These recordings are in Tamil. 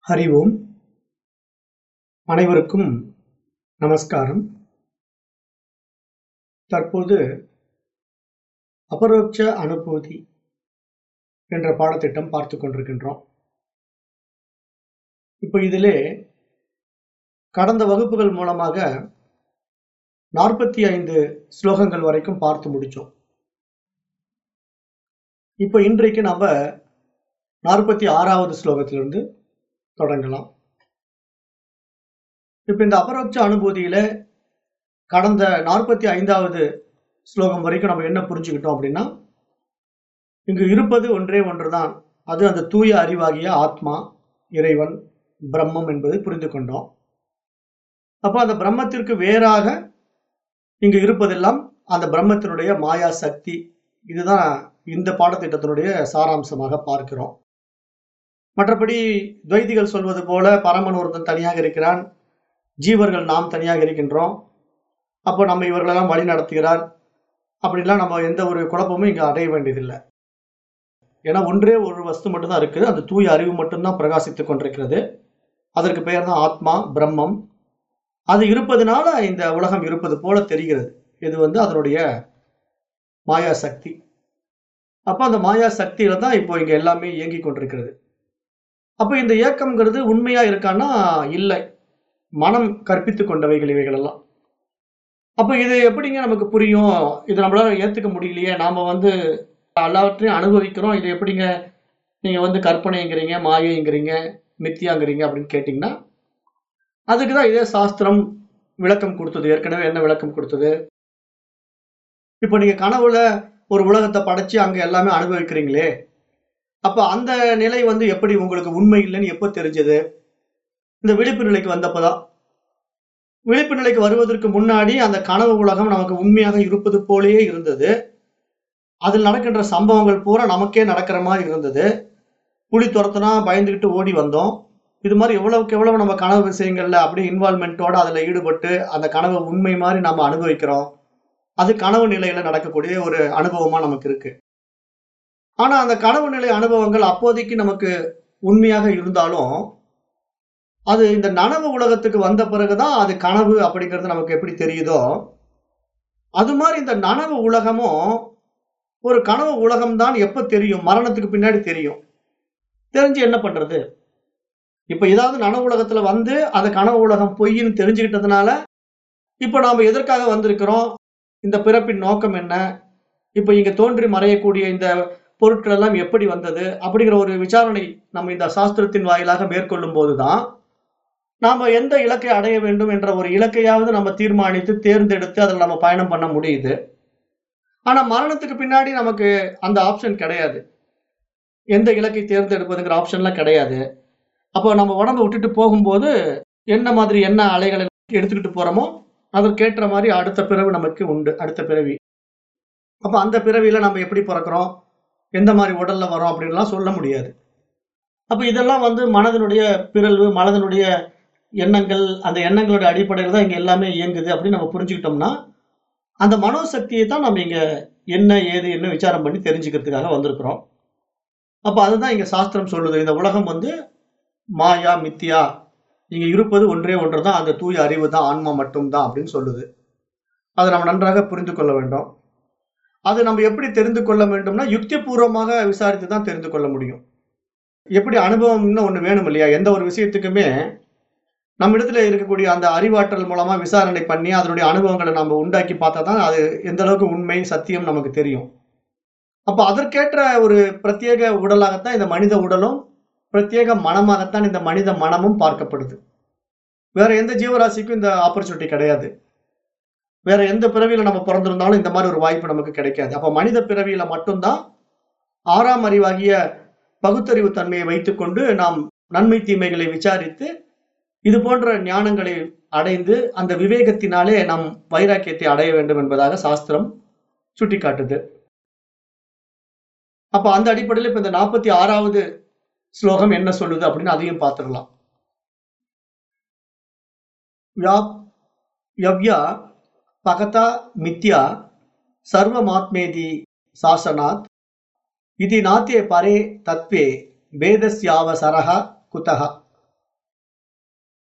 ஹரி ஓம் அனைவருக்கும் நமஸ்காரம் தற்போது அபரோட்ச அனுபூதி என்ற பாடத்திட்டம் பார்த்து கொண்டிருக்கின்றோம் இப்போ இதிலே கடந்த வகுப்புகள் மூலமாக நாற்பத்தி ஐந்து ஸ்லோகங்கள் வரைக்கும் பார்த்து முடிச்சோம் இப்போ இன்றைக்கு நம்ம நாற்பத்தி ஆறாவது ஸ்லோகத்திலிருந்து தொடங்கலாம் இப்ப இந்த அபரோட்ச அனுபூதியில கடந்த நாற்பத்தி ஐந்தாவது ஸ்லோகம் வரைக்கும் நம்ம என்ன புரிஞ்சுக்கிட்டோம் அப்படின்னா இங்கு இருப்பது ஒன்றே ஒன்றுதான் அது அந்த தூய அறிவாகிய ஆத்மா இறைவன் பிரம்மம் என்பதை புரிந்து கொண்டோம் அப்ப அந்த பிரம்மத்திற்கு வேறாக இங்கு இருப்பதெல்லாம் அந்த பிரம்மத்தினுடைய மாயா சக்தி இதுதான் இந்த பாடத்திட்டத்தினுடைய சாராம்சமாக பார்க்கிறோம் மற்றபடி துவைதிகள் சொல்வது போல பரமன் ஒருத்தன் தனியாக இருக்கிறான் ஜீவர்கள் நாம் தனியாக இருக்கின்றோம் அப்போ நம்ம இவர்களெல்லாம் வழி நடத்துகிறார் அப்படின்லாம் நம்ம எந்த ஒரு குழப்பமும் இங்கே அடைய வேண்டியதில்லை ஏன்னா ஒன்றே ஒரு வஸ்து மட்டும்தான் இருக்குது அந்த தூய அறிவு மட்டும்தான் பிரகாசித்துக் கொண்டிருக்கிறது அதற்கு பெயர் தான் ஆத்மா பிரம்மம் அது இருப்பதனால இந்த உலகம் இருப்பது போல தெரிகிறது இது வந்து அதனுடைய மாயா சக்தி அப்ப அந்த மாயா சக்தியில தான் இப்போ இங்க எல்லாமே இயங்கி கொண்டிருக்கிறது அப்ப இந்த இயக்கம்ங்கிறது உண்மையா இருக்கான்னா இல்லை மனம் கற்பித்து கொண்டவைகள் இவைகள் எல்லாம் அப்ப இது எப்படிங்க நமக்கு புரியும் இது நம்மளால ஏத்துக்க முடியலையே நாம வந்து எல்லாவற்றையும் அனுபவிக்கிறோம் இது எப்படிங்க நீங்க வந்து கற்பனைங்கிறீங்க மாயைங்கிறீங்க மித்தியாங்கிறீங்க அப்படின்னு கேட்டீங்கன்னா அதுக்கு தான் இதே சாஸ்திரம் விளக்கம் கொடுத்தது ஏற்கனவே என்ன விளக்கம் கொடுத்தது இப்போ நீங்க கனவுல ஒரு உலகத்தை படைச்சு அங்க எல்லாமே அனுபவிக்கிறீங்களே அப்ப அந்த நிலை வந்து எப்படி உங்களுக்கு உண்மை இல்லைன்னு எப்போ தெரிஞ்சது இந்த விழிப்பு நிலைக்கு வந்தப்பதான் விழிப்பு நிலைக்கு வருவதற்கு முன்னாடி அந்த கனவு உலகம் நமக்கு உண்மையாக இருப்பது போலேயே இருந்தது அதில் நடக்கின்ற சம்பவங்கள் பூரா நமக்கே நடக்கிற மாதிரி இருந்தது புலி துரத்துனா பயந்துக்கிட்டு ஓடி வந்தோம் இது மாதிரி எவ்வளவுக்கு எவ்வளவு நம்ம கனவு விஷயங்கள்ல அப்படியே இன்வால்மெண்ட்டோட அதில் ஈடுபட்டு அந்த கனவு உண்மை மாதிரி நம்ம அனுபவிக்கிறோம் அது கனவு நிலையில நடக்கக்கூடிய ஒரு அனுபவமா நமக்கு இருக்கு ஆனா அந்த கனவு நிலை அனுபவங்கள் அப்போதைக்கு நமக்கு உண்மையாக இருந்தாலும் அது இந்த நனவு உலகத்துக்கு வந்த பிறகுதான் அது கனவு அப்படிங்கிறது நமக்கு எப்படி தெரியுதோ அது மாதிரி இந்த நனவு உலகமும் ஒரு கனவு உலகம் தான் எப்ப தெரியும் மரணத்துக்கு பின்னாடி தெரியும் தெரிஞ்சு என்ன பண்றது இப்ப ஏதாவது நனவு உலகத்துல வந்து அந்த கனவு உலகம் பொய்ன்னு தெரிஞ்சுக்கிட்டதுனால இப்ப நாம எதற்காக வந்திருக்கிறோம் இந்த பிறப்பின் நோக்கம் என்ன இப்ப இங்க தோன்றி மறையக்கூடிய இந்த பொருட்கள் எல்லாம் எப்படி வந்தது அப்படிங்கிற ஒரு விசாரணை நம்ம இந்த சாஸ்திரத்தின் வாயிலாக மேற்கொள்ளும் போதுதான் நாம எந்த இலக்கை அடைய வேண்டும் என்ற ஒரு இலக்கையாவது நம்ம தீர்மானித்து தேர்ந்தெடுத்து அதில் நம்ம பயணம் பண்ண முடியுது ஆனா மரணத்துக்கு பின்னாடி நமக்கு அந்த ஆப்ஷன் கிடையாது எந்த இலக்கை தேர்ந்தெடுப்பதுங்கிற ஆப்ஷன்லாம் கிடையாது அப்போ நம்ம உடம்பை விட்டுட்டு போகும்போது என்ன மாதிரி என்ன அலைகளை எடுத்துக்கிட்டு போறோமோ அதற்கேற்ற மாதிரி அடுத்த பிறவி நமக்கு உண்டு அடுத்த பிறவி அப்ப அந்த பிறவியில நம்ம எப்படி பிறக்கிறோம் எந்த மாதிரி உடல்ல வரோம் அப்படின்லாம் சொல்ல முடியாது அப்ப இதெல்லாம் வந்து மனதனுடைய பிறழ்வு மனதனுடைய எண்ணங்கள் அந்த எண்ணங்களுடைய அடிப்படையில் தான் இங்க எல்லாமே இயங்குது அப்படின்னு நம்ம புரிஞ்சுக்கிட்டோம்னா அந்த மனோசக்தியை தான் நம்ம இங்க என்ன ஏது என்ன விசாரம் பண்ணி தெரிஞ்சுக்கிறதுக்காக வந்திருக்கிறோம் அப்ப அதுதான் இங்க சாஸ்திரம் சொல்லுது இந்த உலகம் வந்து மாயா மித்தியா இங்க இருப்பது ஒன்றே ஒன்று தான் அந்த தூய அறிவு தான் ஆன்மா மட்டும்தான் அப்படின்னு சொல்லுது அதை நம்ம நன்றாக புரிந்து கொள்ள வேண்டும் அது நம்ம எப்படி தெரிந்து கொள்ள வேண்டும்னா யுக்தி பூர்வமாக விசாரித்து தான் தெரிந்து கொள்ள முடியும் எப்படி அனுபவம்னு ஒன்று வேணும் இல்லையா எந்த ஒரு விஷயத்துக்குமே நம்ம இடத்துல இருக்கக்கூடிய அந்த அறிவாற்றல் மூலமா விசாரணை பண்ணி அதனுடைய அனுபவங்களை நம்ம உண்டாக்கி பார்த்தா தான் அது எந்த அளவுக்கு உண்மை சத்தியம் நமக்கு தெரியும் அப்ப அதற்கேற்ற ஒரு பிரத்யேக உடலாகத்தான் இந்த மனித உடலும் பிரத்யேக மனமாகத்தான் இந்த மனித மனமும் பார்க்கப்படுது வேற எந்த ஜீவராசிக்கும் இந்த ஆப்பர்ச்சுனிட்டி கிடையாது வேற எந்த பிறவியில நம்ம பிறந்திருந்தாலும் இந்த மாதிரி ஒரு வாய்ப்பு நமக்கு கிடைக்காது அப்ப மனித பிறவியில மட்டும்தான் ஆறாம் அறிவாகிய பகுத்தறிவு தன்மையை வைத்துக்கொண்டு நாம் நன்மை தீமைகளை விசாரித்து இது போன்ற ஞானங்களை அடைந்து அந்த விவேகத்தினாலே நாம் வைராக்கியத்தை அடைய வேண்டும் என்பதாக சாஸ்திரம் சுட்டிக்காட்டுது அப்ப அந்த அடிப்படையில் இப்ப இந்த நாற்பத்தி ஆறாவது ஸ்லோகம் என்ன சொல்லுது அப்படின்னு அதையும் பார்த்துடலாம் யவ்யா பகதா மித்யா சர்வமாத்மேதி சாசனாத் இது நாத்திய பரே தத்வே வேதஸ்யாவசரக குதக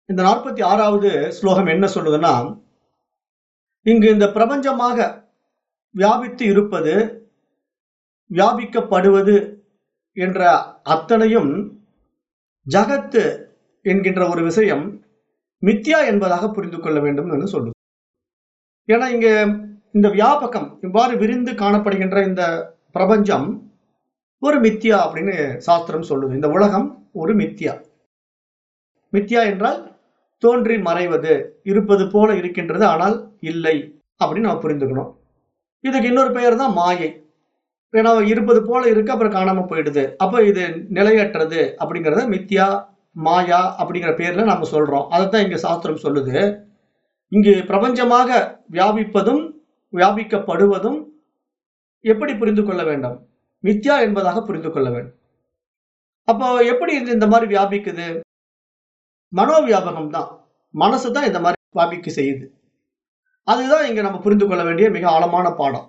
இந்த நாற்பத்தி ஆறாவது ஸ்லோகம் என்ன சொல்லுதுன்னா இங்கு இந்த பிரபஞ்சமாக வியாபித்து இருப்பது வியாபிக்கப்படுவது என்ற அத்தனையும் ஜகத்து என்கின்ற ஒரு விஷயம் மித்யா என்பதாக புரிந்து கொள்ள வேண்டும் என்று சொல்லுது ஏன்னா இங்க இந்த வியாபகம் இவ்வாறு விரிந்து காணப்படுகின்ற இந்த பிரபஞ்சம் ஒரு மித்யா அப்படின்னு சாஸ்திரம் சொல்லுது இந்த உலகம் ஒரு மித்யா மித்யா என்றால் தோன்றி மறைவது இருப்பது போல இருக்கின்றது ஆனால் இல்லை அப்படின்னு நம்ம புரிந்துக்கணும் இதுக்கு இன்னொரு பெயர் தான் மாயை ஏன்னா இருப்பது போல இருக்கு அப்புறம் காணாம போயிடுது அப்ப இது நிலையற்றது அப்படிங்கறத மித்யா மாயா அப்படிங்கிற பேர்ல நம்ம சொல்றோம் அதைத்தான் இங்க சாஸ்திரம் சொல்லுது இங்கு பிரபஞ்சமாக வியாபிப்பதும் வியாபிக்கப்படுவதும் எப்படி புரிந்து கொள்ள வேண்டும் மித்யா என்பதாக புரிந்து கொள்ள வேண்டும் அப்போ எப்படி இது இந்த மாதிரி வியாபிக்குது மனோ வியாபகம் தான் மனசு தான் இந்த மாதிரி வியாபிக்க செய்யுது அதுதான் இங்க நம்ம புரிந்து கொள்ள வேண்டிய மிக ஆழமான பாடம்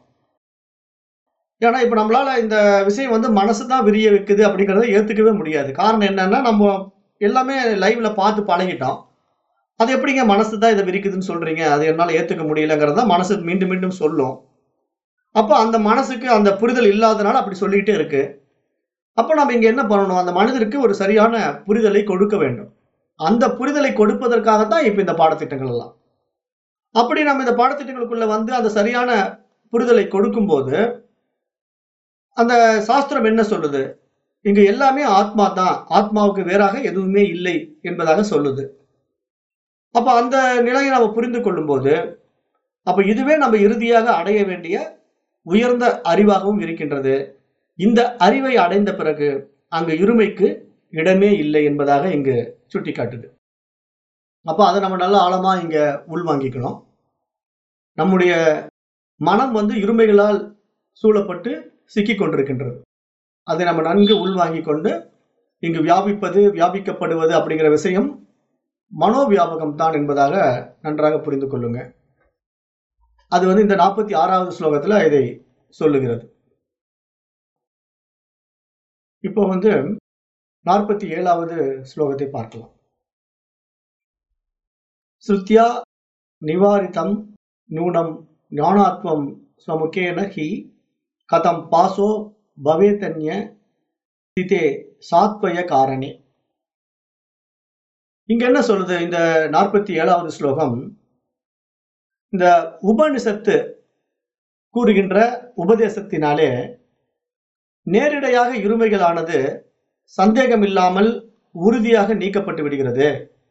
ஏன்னா இப்ப நம்மளால இந்த விஷயம் வந்து மனசு தான் விரிய வைக்குது அப்படிங்கறத ஏத்துக்கவே முடியாது காரணம் என்னன்னா நம்ம எல்லாமே லைவ்ல பார்த்து பழகிட்டோம் அது எப்படிங்க மனசு தான் இதை விரிக்குதுன்னு சொல்றீங்க அது என்னால ஏத்துக்க முடியலங்கிறத மனசு மீண்டும் மீண்டும் சொல்லும் அப்போ அந்த மனசுக்கு அந்த புரிதல் இல்லாதனால அப்படி சொல்லிக்கிட்டே இருக்கு அப்போ நம்ம இங்க என்ன பண்ணணும் அந்த மனிதருக்கு ஒரு சரியான புரிதலை கொடுக்க வேண்டும் அந்த புரிதலை கொடுப்பதற்காகத்தான் இப்ப இந்த பாடத்திட்டங்கள் எல்லாம் அப்படி நம்ம இந்த பாடத்திட்டங்களுக்குள்ள வந்து அந்த சரியான புரிதலை கொடுக்கும்போது அந்த சாஸ்திரம் என்ன சொல்லுது இங்க எல்லாமே ஆத்மா தான் ஆத்மாவுக்கு வேறாக எதுவுமே இல்லை என்பதாக சொல்லுது அப்ப அந்த நிலையை நம்ம புரிந்து கொள்ளும்போது அப்ப இதுவே நம்ம இறுதியாக அடைய வேண்டிய உயர்ந்த அறிவாகவும் இருக்கின்றது இந்த அறிவை அடைந்த பிறகு அங்கு இருமைக்கு இடமே இல்லை என்பதாக இங்கு சுட்டிக்காட்டுது அப்ப அதை நம்ம நல்ல ஆழமா இங்க உள்வாங்கிக்கணும் நம்முடைய மனம் வந்து இருமைகளால் சூழப்பட்டு சிக்கிக் கொண்டிருக்கின்றது அதை நம்ம நன்கு உள்வாங்கிக் கொண்டு இங்கு வியாபிப்பது வியாபிக்கப்படுவது அப்படிங்கிற விஷயம் மனோவியாபகம் தான் என்பதாக நன்றாக புரிந்து கொள்ளுங்க அது வந்து இந்த நாற்பத்தி ஆறாவது ஸ்லோகத்துல இதை சொல்லுகிறது இப்போ வந்து நாற்பத்தி ஏழாவது ஸ்லோகத்தை பார்க்கலாம் ஸ்ருத்யா நிவாரிதம் நூனம் ஞானாத்வம் ஸ்வமுகேன ஹி கதம் பாசோ பவேதன்ய சிதே சாத்வய காரணே இங்க என்ன சொல்லுது இந்த நாற்பத்தி ஏழாவது ஸ்லோகம் இந்த உபனிஷத்து கூறுகின்ற உபதேசத்தினாலே நேரிடையாக இருமைகளானது சந்தேகமில்லாமல் உறுதியாக நீக்கப்பட்டு விடுகிறது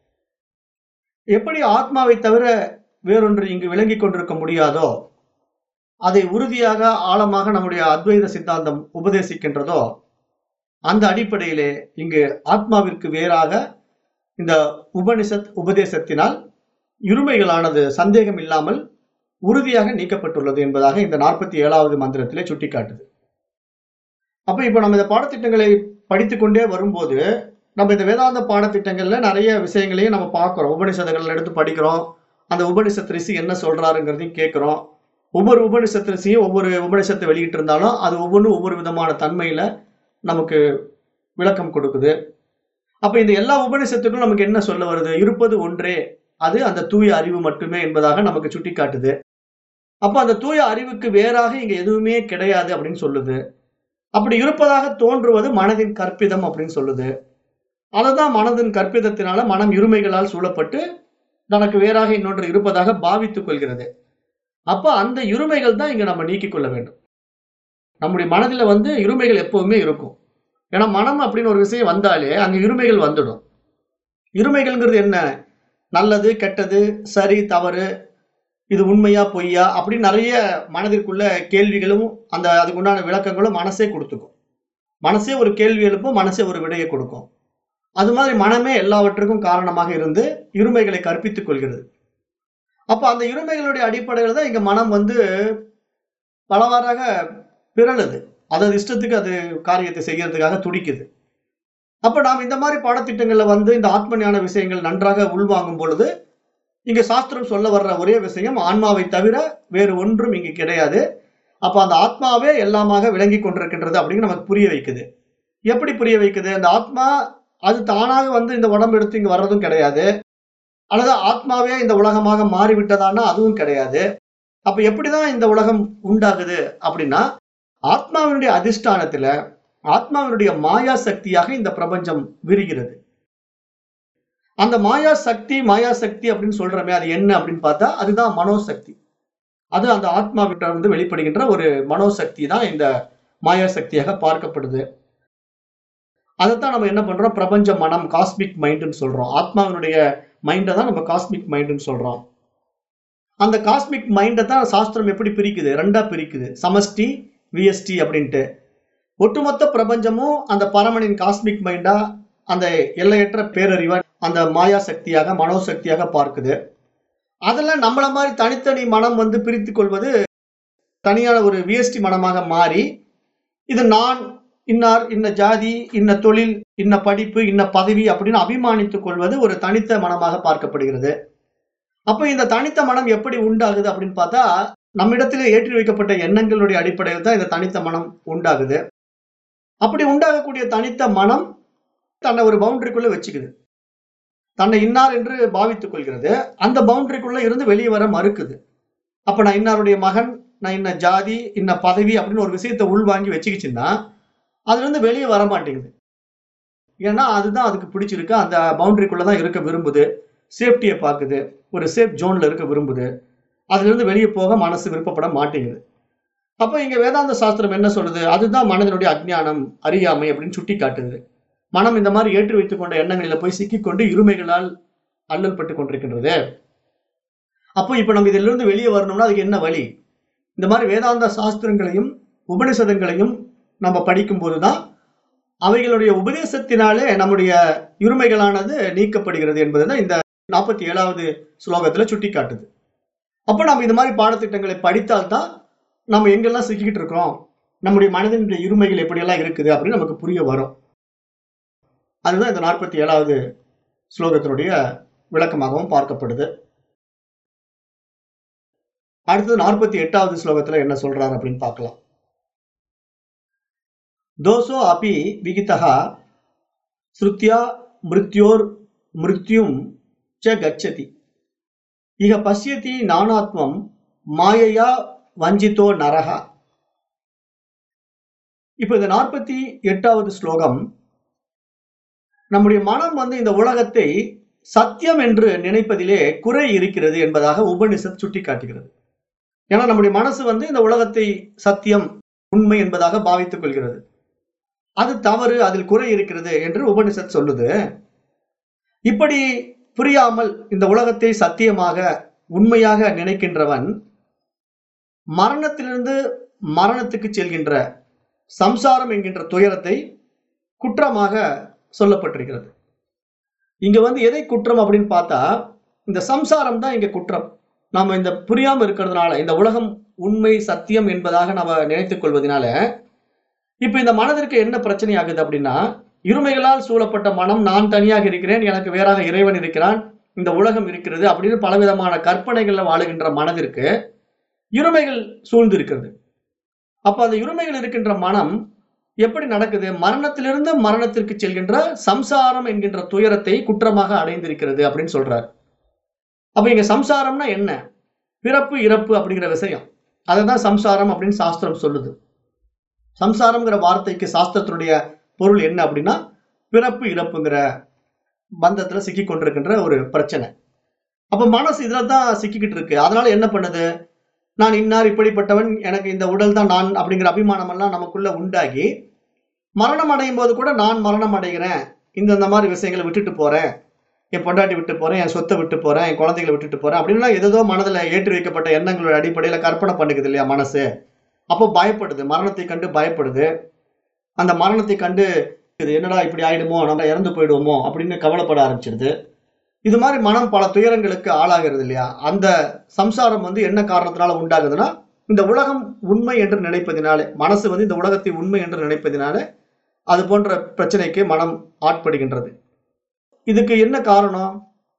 எப்படி ஆத்மாவை தவிர வேறொன்று இங்கு விளங்கிக் கொண்டிருக்க முடியாதோ அதை உறுதியாக ஆழமாக நம்முடைய அத்வைத சித்தாந்தம் உபதேசிக்கின்றதோ அந்த அடிப்படையிலே இங்கு ஆத்மாவிற்கு வேறாக இந்த உபனிஷத் உபதேசத்தினால் இருமைகளானது சந்தேகம் இல்லாமல் உறுதியாக நீக்கப்பட்டுள்ளது என்பதாக இந்த நாற்பத்தி ஏழாவது மந்திரத்திலே சுட்டிக்காட்டுது அப்ப இப்ப நம்ம இந்த பாடத்திட்டங்களை படித்துக்கொண்டே வரும்போது நம்ம இந்த வேதாந்த பாடத்திட்டங்கள்ல நிறைய விஷயங்களையும் நம்ம பார்க்கிறோம் உபனிஷதங்கள் எடுத்து படிக்கிறோம் அந்த உபனிஷத் ரிஷி என்ன சொல்றாருங்கிறதையும் கேட்கிறோம் ஒவ்வொரு உபனிஷத் ரிஷியும் ஒவ்வொரு உபனிஷத்தை வெளியிட்டு இருந்தாலும் அது ஒவ்வொன்றும் ஒவ்வொரு விதமான தன்மையில நமக்கு விளக்கம் கொடுக்குது அப்ப இந்த எல்லா உபனிஷத்துக்கும் நமக்கு என்ன சொல்ல வருது இருப்பது ஒன்றே அது அந்த தூய அறிவு மட்டுமே என்பதாக நமக்கு சுட்டி காட்டுது அப்ப அந்த தூய அறிவுக்கு வேறாக இங்க எதுவுமே கிடையாது அப்படின்னு சொல்லுது அப்படி இருப்பதாக தோன்றுவது மனதின் கற்பிதம் அப்படின்னு சொல்லுது அதுதான் மனதின் கற்பிதத்தினால மனம் இருமைகளால் சூழப்பட்டு தனக்கு வேறாக இன்னொன்று இருப்பதாக பாவித்துக் கொள்கிறது அப்ப அந்த இருமைகள் தான் இங்க நம்ம நீக்கிக் கொள்ள வேண்டும் நம்முடைய மனதில வந்து இருமைகள் எப்பவுமே இருக்கும் ஏன்னா மனம் அப்படின்னு ஒரு விஷயம் வந்தாலே அங்க இருமைகள் வந்துடும் இருமைகள்ங்கிறது என்ன நல்லது கெட்டது சரி தவறு இது உண்மையா பொய்யா அப்படின்னு நிறைய மனதிற்குள்ள கேள்விகளும் அந்த அதுக்குண்டான விளக்கங்களும் மனசே கொடுத்துக்கும் மனசே ஒரு கேள்வி எழுப்பும் மனசே ஒரு விடையை கொடுக்கும் அது மாதிரி மனமே எல்லாவற்றுக்கும் காரணமாக இருந்து இருமைகளை கற்பித்துக் கொள்கிறது அப்ப அந்த இருமைகளுடைய அடிப்படையில் தான் இங்க மனம் வந்து பலவாறாக பிறழுது அதாவது இஷ்டத்துக்கு அது காரியத்தை செய்யறதுக்காக துடிக்குது அப்ப நாம் இந்த மாதிரி பாடத்திட்டங்கள்ல வந்து இந்த ஆத்ம ஞான விஷயங்கள் நன்றாக உள்வாங்கும் பொழுது இங்க சாஸ்திரம் சொல்ல வர்ற ஒரே விஷயம் ஆன்மாவை தவிர வேறு ஒன்றும் இங்கு கிடையாது அப்ப அந்த ஆத்மாவே எல்லாமாக விளங்கி கொண்டிருக்கின்றது அப்படின்னு நமக்கு புரிய வைக்குது எப்படி புரிய வைக்குது அந்த ஆத்மா அது தானாக வந்து இந்த உடம்பு எடுத்து இங்க வர்றதும் கிடையாது அல்லது ஆத்மாவே இந்த உலகமாக மாறிவிட்டதான்னா அதுவும் கிடையாது அப்ப எப்படிதான் இந்த உலகம் உண்டாகுது அப்படின்னா ஆத்மாவினுடைய அதிஷ்டானத்துல ஆத்மாவினுடைய மாயா சக்தியாக இந்த பிரபஞ்சம் விரிகிறது அந்த மாயா சக்தி மாயா சக்தி அப்படின்னு சொல்றமே அது என்ன அப்படின்னு பார்த்தா அதுதான் மனோசக்தி அது அந்த ஆத்மாவிட்ட இருந்து வெளிப்படுகின்ற ஒரு மனோசக்தி தான் இந்த மாயா சக்தியாக பார்க்கப்படுது அதைத்தான் நம்ம என்ன பண்றோம் பிரபஞ்ச மனம் காஸ்மிக் மைண்ட்னு சொல்றோம் ஆத்மாவினுடைய மைண்டை தான் நம்ம காஸ்மிக் மைண்ட்னு சொல்றோம் அந்த காஸ்மிக் மைண்டை தான் சாஸ்திரம் எப்படி பிரிக்குது ரெண்டா பிரிக்குது சமஷ்டி விஎஸ்டி அப்படின்ட்டு ஒட்டுமொத்த பிரபஞ்சமும் அந்த பரமனின் காஸ்மிக் மைண்டா அந்த எல்லையற்ற பேரறிவா அந்த மாயா சக்தியாக மனோசக்தியாக பார்க்குது அதுல நம்மள மாதிரி தனித்தனி மனம் வந்து பிரித்து கொள்வது தனியான ஒரு விஎஸ்டி மனமாக மாறி இது நான் இன்னார் இன்ன ஜாதி இன்ன தொழில் இன்ன படிப்பு இன்ன பதவி அப்படின்னு அபிமானித்துக் கொள்வது ஒரு தனித்த மனமாக பார்க்கப்படுகிறது அப்ப இந்த தனித்த மனம் எப்படி உண்டாகுது அப்படின்னு பார்த்தா நம்மிடத்திலே ஏற்றி வைக்கப்பட்ட எண்ணங்களுடைய அடிப்படையில் தான் இந்த தனித்த மனம் உண்டாகுது அப்படி உண்டாகக்கூடிய தனித்த மனம் தன்னை ஒரு பவுண்டரிக்குள்ள வச்சுக்குது தன்னை இன்னார் என்று பாவித்துக் கொள்கிறது அந்த பவுண்டரிக்குள்ள இருந்து வெளியே வர மறுக்குது அப்ப நான் இன்னாருடைய மகன் நான் இன்ன ஜாதி இன்ன பதவி அப்படின்னு ஒரு விஷயத்தை உள்வாங்கி வச்சுக்கிச்சுன்னா அதுல இருந்து வெளியே வர மாட்டேங்குது ஏன்னா அதுதான் அதுக்கு பிடிச்சிருக்கு அந்த பவுண்டரிக்குள்ள தான் இருக்க விரும்புது சேஃப்டியை பார்க்குது ஒரு சேஃப் ஜோன்ல இருக்க விரும்புது அதுல இருந்து வெளியே போக மனசு விருப்பப்பட மாட்டேங்குது அப்போ இங்க வேதாந்த சாஸ்திரம் என்ன சொல்லுது அதுதான் மனதினுடைய அஜ்ஞானம் அறியாமை அப்படின்னு சுட்டி காட்டுது மனம் இந்த மாதிரி ஏற்றி வைத்துக் கொண்ட எண்ணங்களில போய் சிக்கிக்கொண்டு இருமைகளால் அல்லல் பட்டு கொண்டிருக்கின்றது அப்போ இப்ப நம்ம இதுல இருந்து வெளியே வரணும்னா அதுக்கு என்ன வழி இந்த மாதிரி வேதாந்த சாஸ்திரங்களையும் உபனிஷதங்களையும் நம்ம படிக்கும் போதுதான் அவைகளுடைய உபதேசத்தினாலே நம்முடைய இருமைகளானது நீக்கப்படுகிறது என்பதுதான் இந்த நாற்பத்தி ஏழாவது ஸ்லோகத்துல சுட்டி காட்டுது அப்போ நம்ம இது மாதிரி பாடத்திட்டங்களை படித்தால்தான் நம்ம எங்கெல்லாம் சிக்கிக்கிட்டு இருக்கோம் நம்முடைய மனதினுடைய இருமைகள் எப்படியெல்லாம் இருக்குது அப்படின்னு நமக்கு புரிய வரும் அதுதான் இந்த நாற்பத்தி ஏழாவது ஸ்லோகத்தினுடைய விளக்கமாகவும் பார்க்கப்படுது அடுத்தது நாற்பத்தி எட்டாவது ஸ்லோகத்துல என்ன சொல்றாரு அப்படின்னு பார்க்கலாம் தோசோ அபி விகிதா ஸ்ருத்யா மிருத்யோர் மிருத்யும் ச கச்சதி இக பசியதி நானாத்மம் மாயையா வஞ்சித்தோ நரகா இப்ப இந்த நாற்பத்தி எட்டாவது ஸ்லோகம் நம்முடைய மனம் வந்து இந்த உலகத்தை சத்தியம் என்று நினைப்பதிலே குறை இருக்கிறது என்பதாக உபனிஷத் சுட்டி காட்டுகிறது ஏன்னா நம்முடைய மனசு வந்து இந்த உலகத்தை சத்தியம் உண்மை என்பதாக பாவித்துக் கொள்கிறது அது தவறு அதில் குறை இருக்கிறது என்று உபனிஷத் சொல்லுது இப்படி புரியாமல் இந்த உலகத்தை சத்தியமாக உண்மையாக நினைக்கின்றவன் மரணத்திலிருந்து மரணத்துக்கு செல்கின்ற சம்சாரம் என்கின்ற துயரத்தை குற்றமாக சொல்லப்பட்டிருக்கிறது இங்க வந்து எதை குற்றம் அப்படின்னு பார்த்தா இந்த சம்சாரம் தான் இங்க குற்றம் நாம இந்த புரியாம இருக்கிறதுனால இந்த உலகம் உண்மை சத்தியம் என்பதாக நம்ம நினைத்துக் கொள்வதனால இப்ப இந்த மனதிற்கு என்ன பிரச்சனை ஆகுது அப்படின்னா இருமைகளால் சூழப்பட்ட மனம் நான் தனியாக இருக்கிறேன் எனக்கு வேறாக இறைவன் இருக்கிறான் இந்த உலகம் இருக்கிறது அப்படின்னு பலவிதமான கற்பனைகள்ல வாழுகின்ற மனதிற்கு இருமைகள் சூழ்ந்து இருக்கிறது அப்ப அந்த இருமைகள் இருக்கின்ற மனம் எப்படி நடக்குது மரணத்திலிருந்து மரணத்திற்கு செல்கின்ற சம்சாரம் என்கின்ற துயரத்தை குற்றமாக அடைந்திருக்கிறது அப்படின்னு சொல்றார் அப்ப இங்க சம்சாரம்னா என்ன பிறப்பு இறப்பு அப்படிங்கிற விஷயம் அதுதான் சம்சாரம் அப்படின்னு சாஸ்திரம் சொல்லுது சம்சாரம்ங்கிற வார்த்தைக்கு சாஸ்திரத்தினுடைய பொருள் என்ன அப்படின்னா பிறப்பு இறப்புங்கிற பந்தத்துல சிக்கி கொண்டிருக்கின்ற ஒரு பிரச்சனை அப்ப மனசு இதுல தான் சிக்கிக்கிட்டு இருக்கு அதனால என்ன பண்ணுது நான் இன்னார் இப்படிப்பட்டவன் எனக்கு இந்த உடல் தான் நான் அப்படிங்கிற அபிமானம் எல்லாம் நமக்குள்ள உண்டாகி மரணம் அடையும் போது கூட நான் மரணம் அடைகிறேன் இந்த இந்த மாதிரி விஷயங்களை விட்டுட்டு போறேன் என் பொண்டாட்டி விட்டு போறேன் என் சொத்தை விட்டு போறேன் என் குழந்தைகளை விட்டுட்டு போறேன் அப்படின்லாம் ஏதோ மனதில் ஏற்றி வைக்கப்பட்ட எண்ணங்களோட அடிப்படையில கற்பனை பண்ணுக்குது இல்லையா மனசு அப்போ பயப்படுது மரணத்தை கண்டு பயப்படுது அந்த மரணத்தை கண்டு இது என்னடா இப்படி ஆயிடுமோ நம்ம இறந்து போயிடுவோமோ அப்படின்னு கவலைப்பட ஆரம்பிச்சிருது இது மாதிரி மனம் பல துயரங்களுக்கு ஆளாகிறது இல்லையா அந்த சம்சாரம் வந்து என்ன காரணத்தினால உண்டாகுதுன்னா இந்த உலகம் உண்மை என்று நினைப்பதினாலே மனசு வந்து இந்த உலகத்தை உண்மை என்று நினைப்பதினாலே அது போன்ற பிரச்சனைக்கு மனம் ஆட்படுகின்றது இதுக்கு என்ன காரணம்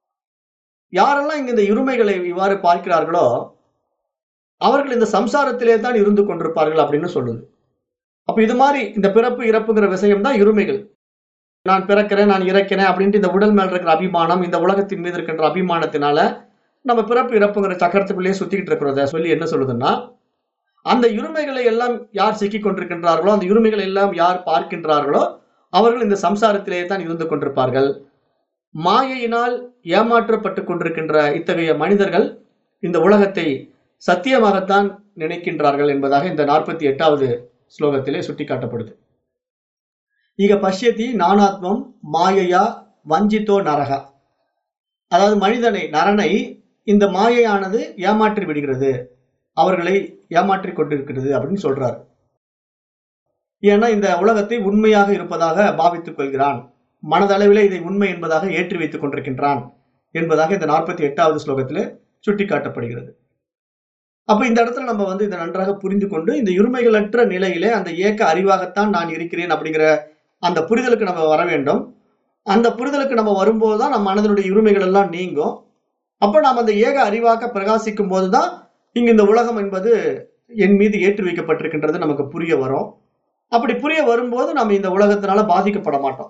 யாரெல்லாம் இங்க இந்த இருமைகளை இவ்வாறு பார்க்கிறார்களோ அவர்கள் இந்த சம்சாரத்திலே தான் இருந்து கொண்டிருப்பார்கள் அப்படின்னு சொல்லுது அப்ப இது மாதிரி இந்த பிறப்பு இறப்புங்கிற விஷயம் தான் இருமைகள் நான் பிறக்கிறேன் நான் இறக்கிறேன் அப்படின்ட்டு இந்த உடல் மேல இருக்கிற அபிமானம் இந்த உலகத்தின் மீது இருக்கின்ற அபிமானத்தினால நம்ம பிறப்பு இறப்புங்கிற சக்கரத்துக்குள்ளேயே சுத்திக்கிட்டு இருக்கிறத சொல்லி என்ன சொல்லுதுன்னா அந்த இருமைகளை எல்லாம் யார் சிக்கிக் கொண்டிருக்கின்றார்களோ அந்த இருமைகளை எல்லாம் யார் பார்க்கின்றார்களோ அவர்கள் இந்த சம்சாரத்திலேயே தான் இருந்து கொண்டிருப்பார்கள் மாயையினால் ஏமாற்றப்பட்டு கொண்டிருக்கின்ற இத்தகைய மனிதர்கள் இந்த உலகத்தை சத்தியமாகத்தான் நினைக்கின்றார்கள் என்பதாக இந்த நாற்பத்தி எட்டாவது ஸ்லோகத்திலே சுட்டிக்காட்டப்படுது இக பஷ்யதி நானாத்மம் மாயையா வஞ்சித்தோ நரகா அதாவது மனிதனை நரனை இந்த மாயையானது ஏமாற்றி விடுகிறது அவர்களை ஏமாற்றி கொண்டிருக்கிறது அப்படின்னு சொல்றார் ஏன்னா இந்த உலகத்தை உண்மையாக இருப்பதாக பாவித்துக் கொள்கிறான் மனதளவிலே இதை உண்மை என்பதாக ஏற்றி வைத்துக் கொண்டிருக்கின்றான் என்பதாக இந்த நாற்பத்தி எட்டாவது ஸ்லோகத்திலே சுட்டிக்காட்டப்படுகிறது அப்ப இந்த இடத்துல நம்ம வந்து இதை நன்றாக புரிந்து கொண்டு இந்த இருமைகளற்ற நிலையிலே அந்த ஏக்க அறிவாகத்தான் நான் இருக்கிறேன் அப்படிங்கிற அந்த புரிதலுக்கு நம்ம வர வேண்டும் அந்த புரிதலுக்கு நம்ம வரும்போது தான் நம்ம மனதனுடைய இருமைகள் எல்லாம் நீங்கும் அப்ப நாம் அந்த ஏக அறிவாக பிரகாசிக்கும் போதுதான் இங்க இந்த உலகம் என்பது என் மீது ஏற்றி வைக்கப்பட்டிருக்கின்றது நமக்கு புரிய வரும் அப்படி புரிய வரும்போது நம்ம இந்த உலகத்தினால பாதிக்கப்பட மாட்டோம்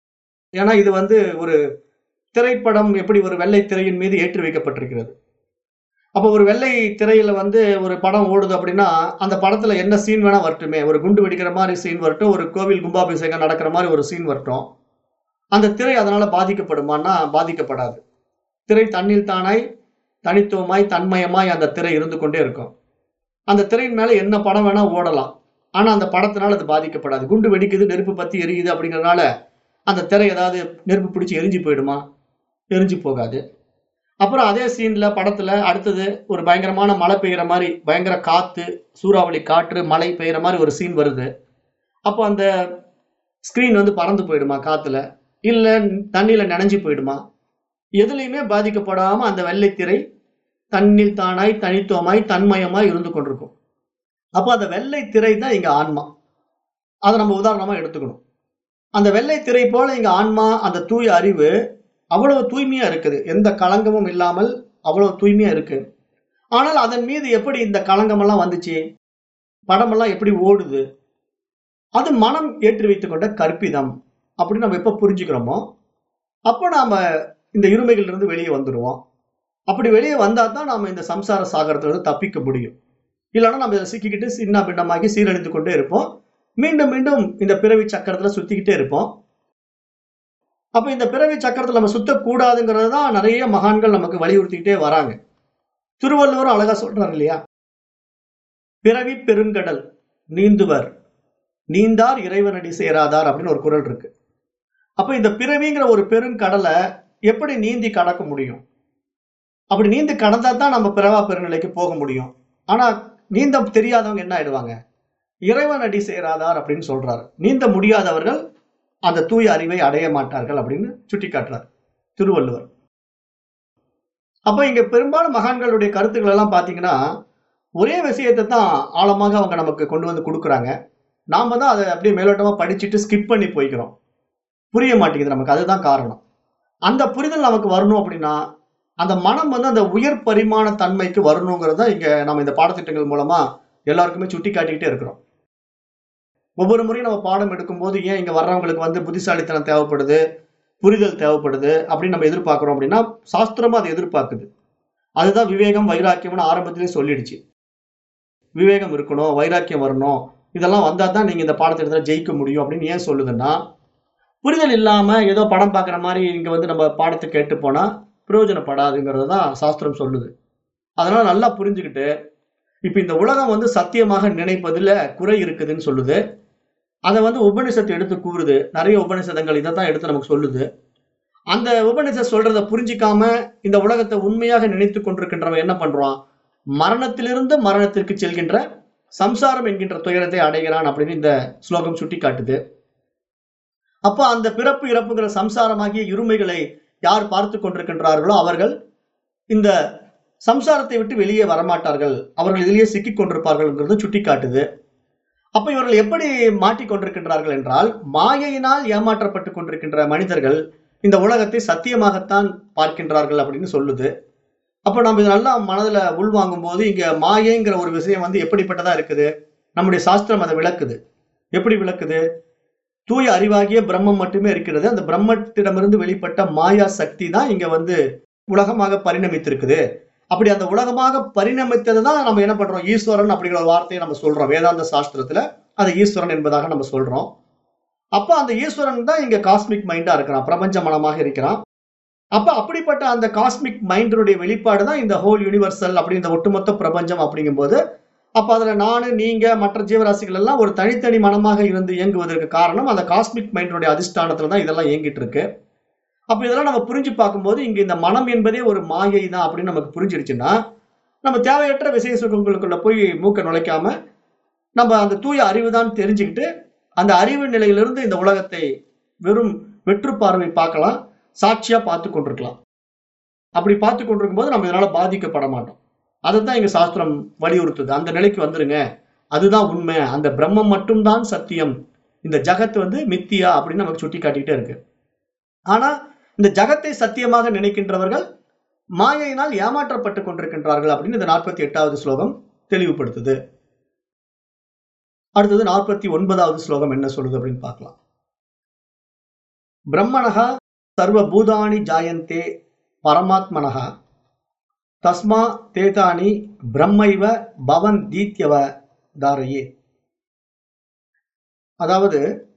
ஏன்னா இது வந்து ஒரு திரைப்படம் எப்படி ஒரு வெள்ளை திரையின் மீது ஏற்றி வைக்கப்பட்டிருக்கிறது அப்போ ஒரு வெள்ளை திரையில வந்து ஒரு படம் ஓடுது அப்படின்னா அந்த படத்துல என்ன சீன் வேணா வரட்டுமே ஒரு குண்டு வெடிக்கிற மாதிரி சீன் வரட்டும் ஒரு கோவில் கும்பாபிஷேகம் நடக்கிற மாதிரி ஒரு சீன் வரட்டும் அந்த திரை அதனால பாதிக்கப்படுமான்னா பாதிக்கப்படாது திரை தன்னில் தானாய் தனித்துவமாய் தன்மயமாய் அந்த திரை இருந்து கொண்டே இருக்கும் அந்த திரையின் மேல என்ன படம் வேணா ஓடலாம் ஆனா அந்த படத்தினால அது பாதிக்கப்படாது குண்டு வெடிக்குது நெருப்பு பத்தி எரியுது அப்படிங்கறதுனால அந்த திரை ஏதாவது நெருப்பு பிடிச்சி எரிஞ்சு போயிடுமா எரிஞ்சு போகாது அப்புறம் அதே சீன்ல படத்துல அடுத்தது ஒரு பயங்கரமான மழை பெய்யுற மாதிரி பயங்கர காத்து சூறாவளி காற்று மழை பெய்யுற மாதிரி ஒரு சீன் வருது அப்போ அந்த ஸ்கிரீன் வந்து பறந்து போயிடுமா காத்துல இல்ல தண்ணியில நனைஞ்சு போயிடுமா எதுலையுமே பாதிக்கப்படாம அந்த வெள்ளைத்திரை தன்னில் தானாய் தனித்துவமாய் தன்மயமாய் இருந்து கொண்டிருக்கும் அப்போ அந்த வெள்ளை திரை தான் இங்க ஆன்மா அதை நம்ம உதாரணமா எடுத்துக்கணும் அந்த வெள்ளை திரை போல இங்க ஆன்மா அந்த தூய அறிவு அவ்வளவு தூய்மையா இருக்குது எந்த களங்கமும் இல்லாமல் அவ்வளவு தூய்மையா இருக்கு ஆனால் அதன் மீது எப்படி இந்த களங்கமெல்லாம் வந்துச்சு படமெல்லாம் எப்படி ஓடுது அது மனம் ஏற்றி வைத்துக் கொண்ட கற்பிதம் அப்படின்னு நம்ம எப்ப புரிஞ்சுக்கிறோமோ அப்போ நாம இந்த இருமைகள் இருந்து வெளியே வந்துடுவோம் அப்படி வெளியே வந்தா தான் நாம இந்த சம்சார சாகரத்துல இருந்து தப்பிக்க முடியும் இல்லைன்னா நம்ம இதை சிக்கிக்கிட்டு சின்ன பின்னமாகி சீரழிந்து கொண்டே இருப்போம் மீண்டும் மீண்டும் இந்த பிறவி சக்கரத்துல சுத்திக்கிட்டே இருப்போம் அப்ப இந்த பிறவி சக்கரத்துல நம்ம சுத்தக்கூடாதுங்கிறது தான் நிறைய மகான்கள் நமக்கு வலியுறுத்திக்கிட்டே வராங்க திருவள்ளுவரும் அழகா சொல்றாரு இல்லையா பிறவி பெருங்கடல் நீந்துவர் நீந்தார் இறைவனடி சேராதார் அப்படின்னு ஒரு குரல் இருக்கு அப்ப இந்த பிறவிங்கிற ஒரு பெருங்கடலை எப்படி நீந்தி கடக்க முடியும் அப்படி நீந்தி கடந்தா தான் நம்ம பிறவா பெருநிலைக்கு போக முடியும் ஆனா நீந்த தெரியாதவங்க என்ன ஆயிடுவாங்க இறைவன் அடி சேராதார் அப்படின்னு சொல்றாரு நீந்த முடியாதவர்கள் அந்த தூய அறிவை அடைய மாட்டார்கள் அப்படின்னு சுட்டி காட்டுறார் திருவள்ளுவர் அப்ப இங்க பெரும்பாலும் மகான்களுடைய கருத்துக்கள் எல்லாம் பாத்தீங்கன்னா ஒரே விஷயத்தை தான் ஆழமாக அவங்க நமக்கு கொண்டு வந்து கொடுக்குறாங்க நாம தான் அதை அப்படியே மேலோட்டமா படிச்சுட்டு ஸ்கிப் பண்ணி போய்க்கிறோம் புரிய மாட்டேங்குது நமக்கு அதுதான் காரணம் அந்த புரிதல் நமக்கு வரணும் அப்படின்னா அந்த மனம் வந்து அந்த உயர் பரிமாண தன்மைக்கு வரணுங்கிறத இங்க நம்ம இந்த பாடத்திட்டங்கள் மூலமா எல்லாருக்குமே சுட்டி காட்டிக்கிட்டே இருக்கிறோம் ஒவ்வொரு முறையும் நம்ம பாடம் எடுக்கும்போது ஏன் இங்க வர்றவங்களுக்கு வந்து புத்திசாலித்தனம் தேவைப்படுது புரிதல் தேவைப்படுது அப்படின்னு நம்ம எதிர்பார்க்கிறோம் அப்படின்னா சாஸ்திரமா அதை எதிர்பார்க்குது அதுதான் விவேகம் வைராக்கியம்னு ஆரம்பத்திலே சொல்லிடுச்சு விவேகம் இருக்கணும் வைராக்கியம் வரணும் இதெல்லாம் வந்தா தான் நீங்க இந்த பாடத்திட்டத்தில் ஜெயிக்க முடியும் அப்படின்னு ஏன் சொல்லுதுன்னா புரிதல் இல்லாம ஏதோ படம் பார்க்குற மாதிரி இங்க வந்து நம்ம பாடத்தை கேட்டு போனா பிரயோஜனப்படாதுங்கிறது தான் சாஸ்திரம் சொல்லுது அதனால நல்லா புரிஞ்சுக்கிட்டு இப்ப இந்த உலகம் வந்து சத்தியமாக நினைப்பதுல குறை இருக்குதுன்னு சொல்லுது அதை வந்து உபனிஷத்து எடுத்து கூறுது நிறைய உபனிஷதங்கள் இதை தான் எடுத்து நமக்கு சொல்லுது அந்த உபனிஷத் சொல்றத புரிஞ்சிக்காம இந்த உலகத்தை உண்மையாக நினைத்து கொண்டிருக்கின்றவன் என்ன பண்றான் மரணத்திலிருந்து மரணத்திற்கு செல்கின்ற சம்சாரம் என்கின்ற துயரத்தை அடைகிறான் அப்படின்னு இந்த ஸ்லோகம் சுட்டி காட்டுது அப்போ அந்த பிறப்பு இறப்புங்கிற சம்சாரமாகிய இருமைகளை யார் பார்த்து கொண்டிருக்கின்றார்களோ அவர்கள் இந்த சம்சாரத்தை விட்டு வெளியே வரமாட்டார்கள் அவர்கள் இதிலேயே சிக்கிக் கொண்டிருப்பார்கள்ங்கிறது சுட்டி காட்டுது அப்ப இவர்கள் எப்படி மாட்டிக்கொண்டிருக்கின்றார்கள் என்றால் மாயையினால் ஏமாற்றப்பட்டு கொண்டிருக்கின்ற மனிதர்கள் இந்த உலகத்தை சத்தியமாகத்தான் பார்க்கின்றார்கள் அப்படின்னு சொல்லுது அப்ப நம்ம இது நல்லா மனதுல உள்வாங்கும் போது இங்க மாயைங்கிற ஒரு விஷயம் வந்து எப்படிப்பட்டதா இருக்குது நம்முடைய சாஸ்திரம் அதை விளக்குது எப்படி விளக்குது தூய அறிவாகிய பிரம்மம் மட்டுமே இருக்கிறது அந்த பிரம்மத்திடமிருந்து வெளிப்பட்ட மாயா சக்தி தான் இங்க வந்து உலகமாக பரிணமித்திருக்குது அப்படி அந்த உலகமாக பரிணமித்தது தான் நம்ம என்ன பண்றோம் ஈஸ்வரன் அப்படிங்கிற ஒரு வார்த்தையை நம்ம சொல்றோம் வேதாந்த சாஸ்திரத்துல அது ஈஸ்வரன் என்பதாக நம்ம சொல்றோம் அப்ப அந்த ஈஸ்வரன் தான் இங்க காஸ்மிக் மைண்டா இருக்கிறான் பிரபஞ்ச மனமாக இருக்கிறான் அப்ப அப்படிப்பட்ட அந்த காஸ்மிக் மைண்டினுடைய வெளிப்பாடு தான் இந்த ஹோல் யூனிவர்சல் அப்படி இந்த ஒட்டுமொத்த பிரபஞ்சம் அப்படிங்கும்போது அப்ப அதுல நானு நீங்க மற்ற ஜீவராசிகள் எல்லாம் ஒரு தனித்தனி மனமாக இருந்து இயங்குவதற்கு காரணம் அந்த காஸ்மிக் மைண்டினுடைய அதிஷ்டானத்துல தான் இதெல்லாம் இயங்கிட்டு இருக்கு அப்ப இதெல்லாம் நம்ம புரிஞ்சு பார்க்கும்போது இங்க இந்த மனம் என்பதே ஒரு மாயை தான் அப்படின்னு நமக்கு புரிஞ்சிருச்சுன்னா நம்ம தேவையற்ற விசய சுகங்களுக்குள்ள போய் மூக்க நுழைக்காம நம்ம அந்த தூய அறிவு தான் தெரிஞ்சுக்கிட்டு அந்த அறிவு நிலையிலிருந்து இந்த உலகத்தை வெறும் வெற்று பார்வை பார்க்கலாம் சாட்சியா பார்த்து கொண்டிருக்கலாம் அப்படி பார்த்து கொண்டிருக்கும் போது நம்ம இதனால பாதிக்கப்பட மாட்டோம் அதைத்தான் எங்க சாஸ்திரம் வலியுறுத்துது அந்த நிலைக்கு வந்துருங்க அதுதான் உண்மை அந்த பிரம்மம் மட்டும்தான் சத்தியம் இந்த ஜகத் வந்து மித்தியா அப்படின்னு நமக்கு சுட்டி காட்டிக்கிட்டே இருக்கு ஆனா இந்த ஜகத்தை சத்தியமாக நினைக்கின்றவர்கள் மாயையினால் ஏமாற்றப்பட்டு கொண்டிருக்கின்றார்கள் அப்படின்னு இந்த நாற்பத்தி எட்டாவது ஸ்லோகம் தெளிவுபடுத்துது அடுத்தது நாற்பத்தி ஒன்பதாவது ஸ்லோகம் என்ன சொல்லுது அப்படின்னு பார்க்கலாம் பிரம்மணகா சர்வ பூதானி ஜாயந்தே பரமாத்மனகா தஸ்மா தேதானி பிரம்மைவ பவன் தீத்யவ தாரையே அதாவது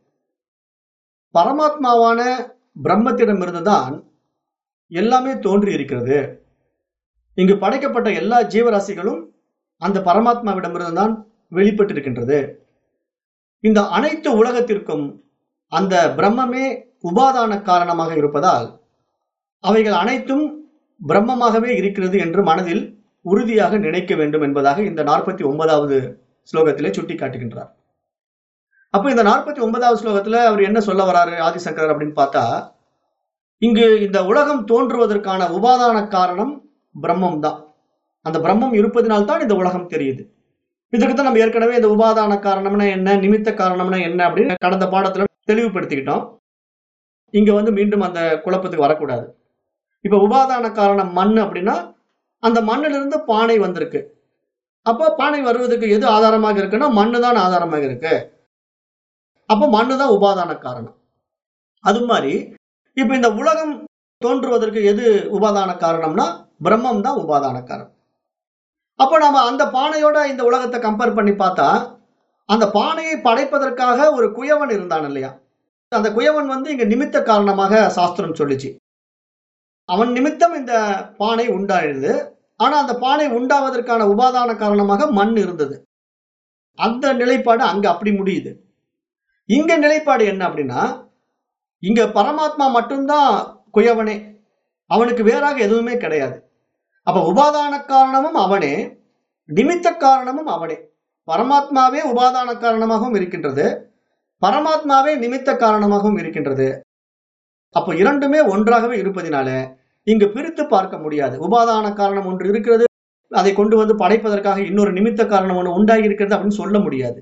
பரமாத்மாவான பிரம்மத்திடமிருந்துதான் எல்லாமே தோன்றி இருக்கிறது இங்கு படைக்கப்பட்ட எல்லா ஜீவராசிகளும் அந்த பரமாத்மாவிடமிருந்து தான் வெளிப்பட்டிருக்கின்றது இந்த அனைத்து உலகத்திற்கும் அந்த பிரம்மமே உபாதான காரணமாக இருப்பதால் அவைகள் அனைத்தும் பிரம்மமாகவே இருக்கிறது என்று மனதில் உறுதியாக நினைக்க வேண்டும் என்பதாக இந்த நாற்பத்தி ஒன்பதாவது ஸ்லோகத்திலே சுட்டி காட்டுகின்றார் அப்ப இந்த நாற்பத்தி ஒன்பதாவது ஸ்லோகத்துல அவர் என்ன சொல்ல வராரு ஆதிசங்கரர் அப்படின்னு பார்த்தா இங்கு இந்த உலகம் தோன்றுவதற்கான உபாதான காரணம் பிரம்மம் தான் அந்த பிரம்மம் இருப்பதினால்தான் இந்த உலகம் தெரியுது இதுக்கு தான் நம்ம ஏற்கனவே இந்த உபாதான காரணம்னா என்ன நிமித்த காரணம்னா என்ன அப்படின்னு கடந்த பாடத்துல தெளிவுபடுத்திக்கிட்டோம் இங்க வந்து மீண்டும் அந்த குழப்பத்துக்கு வரக்கூடாது இப்ப உபாதான காரணம் மண் அப்படின்னா அந்த மண்ணிலிருந்து இருந்து பானை வந்திருக்கு அப்போ பானை வருவதற்கு எது ஆதாரமாக இருக்குன்னா மண்ணு தான் ஆதாரமாக இருக்கு அப்போ மண்ணு தான் உபாதான காரணம் அது மாதிரி இப்ப இந்த உலகம் தோன்றுவதற்கு எது உபாதான காரணம்னா பிரம்மம் தான் உபாதான காரணம் அப்போ நாம அந்த பானையோட இந்த உலகத்தை கம்பேர் பண்ணி பார்த்தா அந்த பானையை படைப்பதற்காக ஒரு குயவன் இருந்தான் இல்லையா அந்த குயவன் வந்து இங்க நிமித்த காரணமாக சாஸ்திரம் சொல்லிச்சு அவன் நிமித்தம் இந்த பானை உண்டாயிருது ஆனா அந்த பானை உண்டாவதற்கான உபாதான காரணமாக மண் இருந்தது அந்த நிலைப்பாடு அங்க அப்படி முடியுது இங்க நிலைப்பாடு என்ன அப்படின்னா இங்க பரமாத்மா மட்டும்தான் குயவனே அவனுக்கு வேறாக எதுவுமே கிடையாது அப்ப உபாதான காரணமும் அவனே நிமித்த காரணமும் அவனே பரமாத்மாவே உபாதான காரணமாகவும் இருக்கின்றது பரமாத்மாவே நிமித்த காரணமாகவும் இருக்கின்றது அப்போ இரண்டுமே ஒன்றாகவே இருப்பதினால இங்கு பிரித்து பார்க்க முடியாது உபாதான காரணம் ஒன்று இருக்கிறது அதை கொண்டு வந்து படைப்பதற்காக இன்னொரு நிமித்த காரணம் ஒன்று உண்டாகி இருக்கிறது அப்படின்னு சொல்ல முடியாது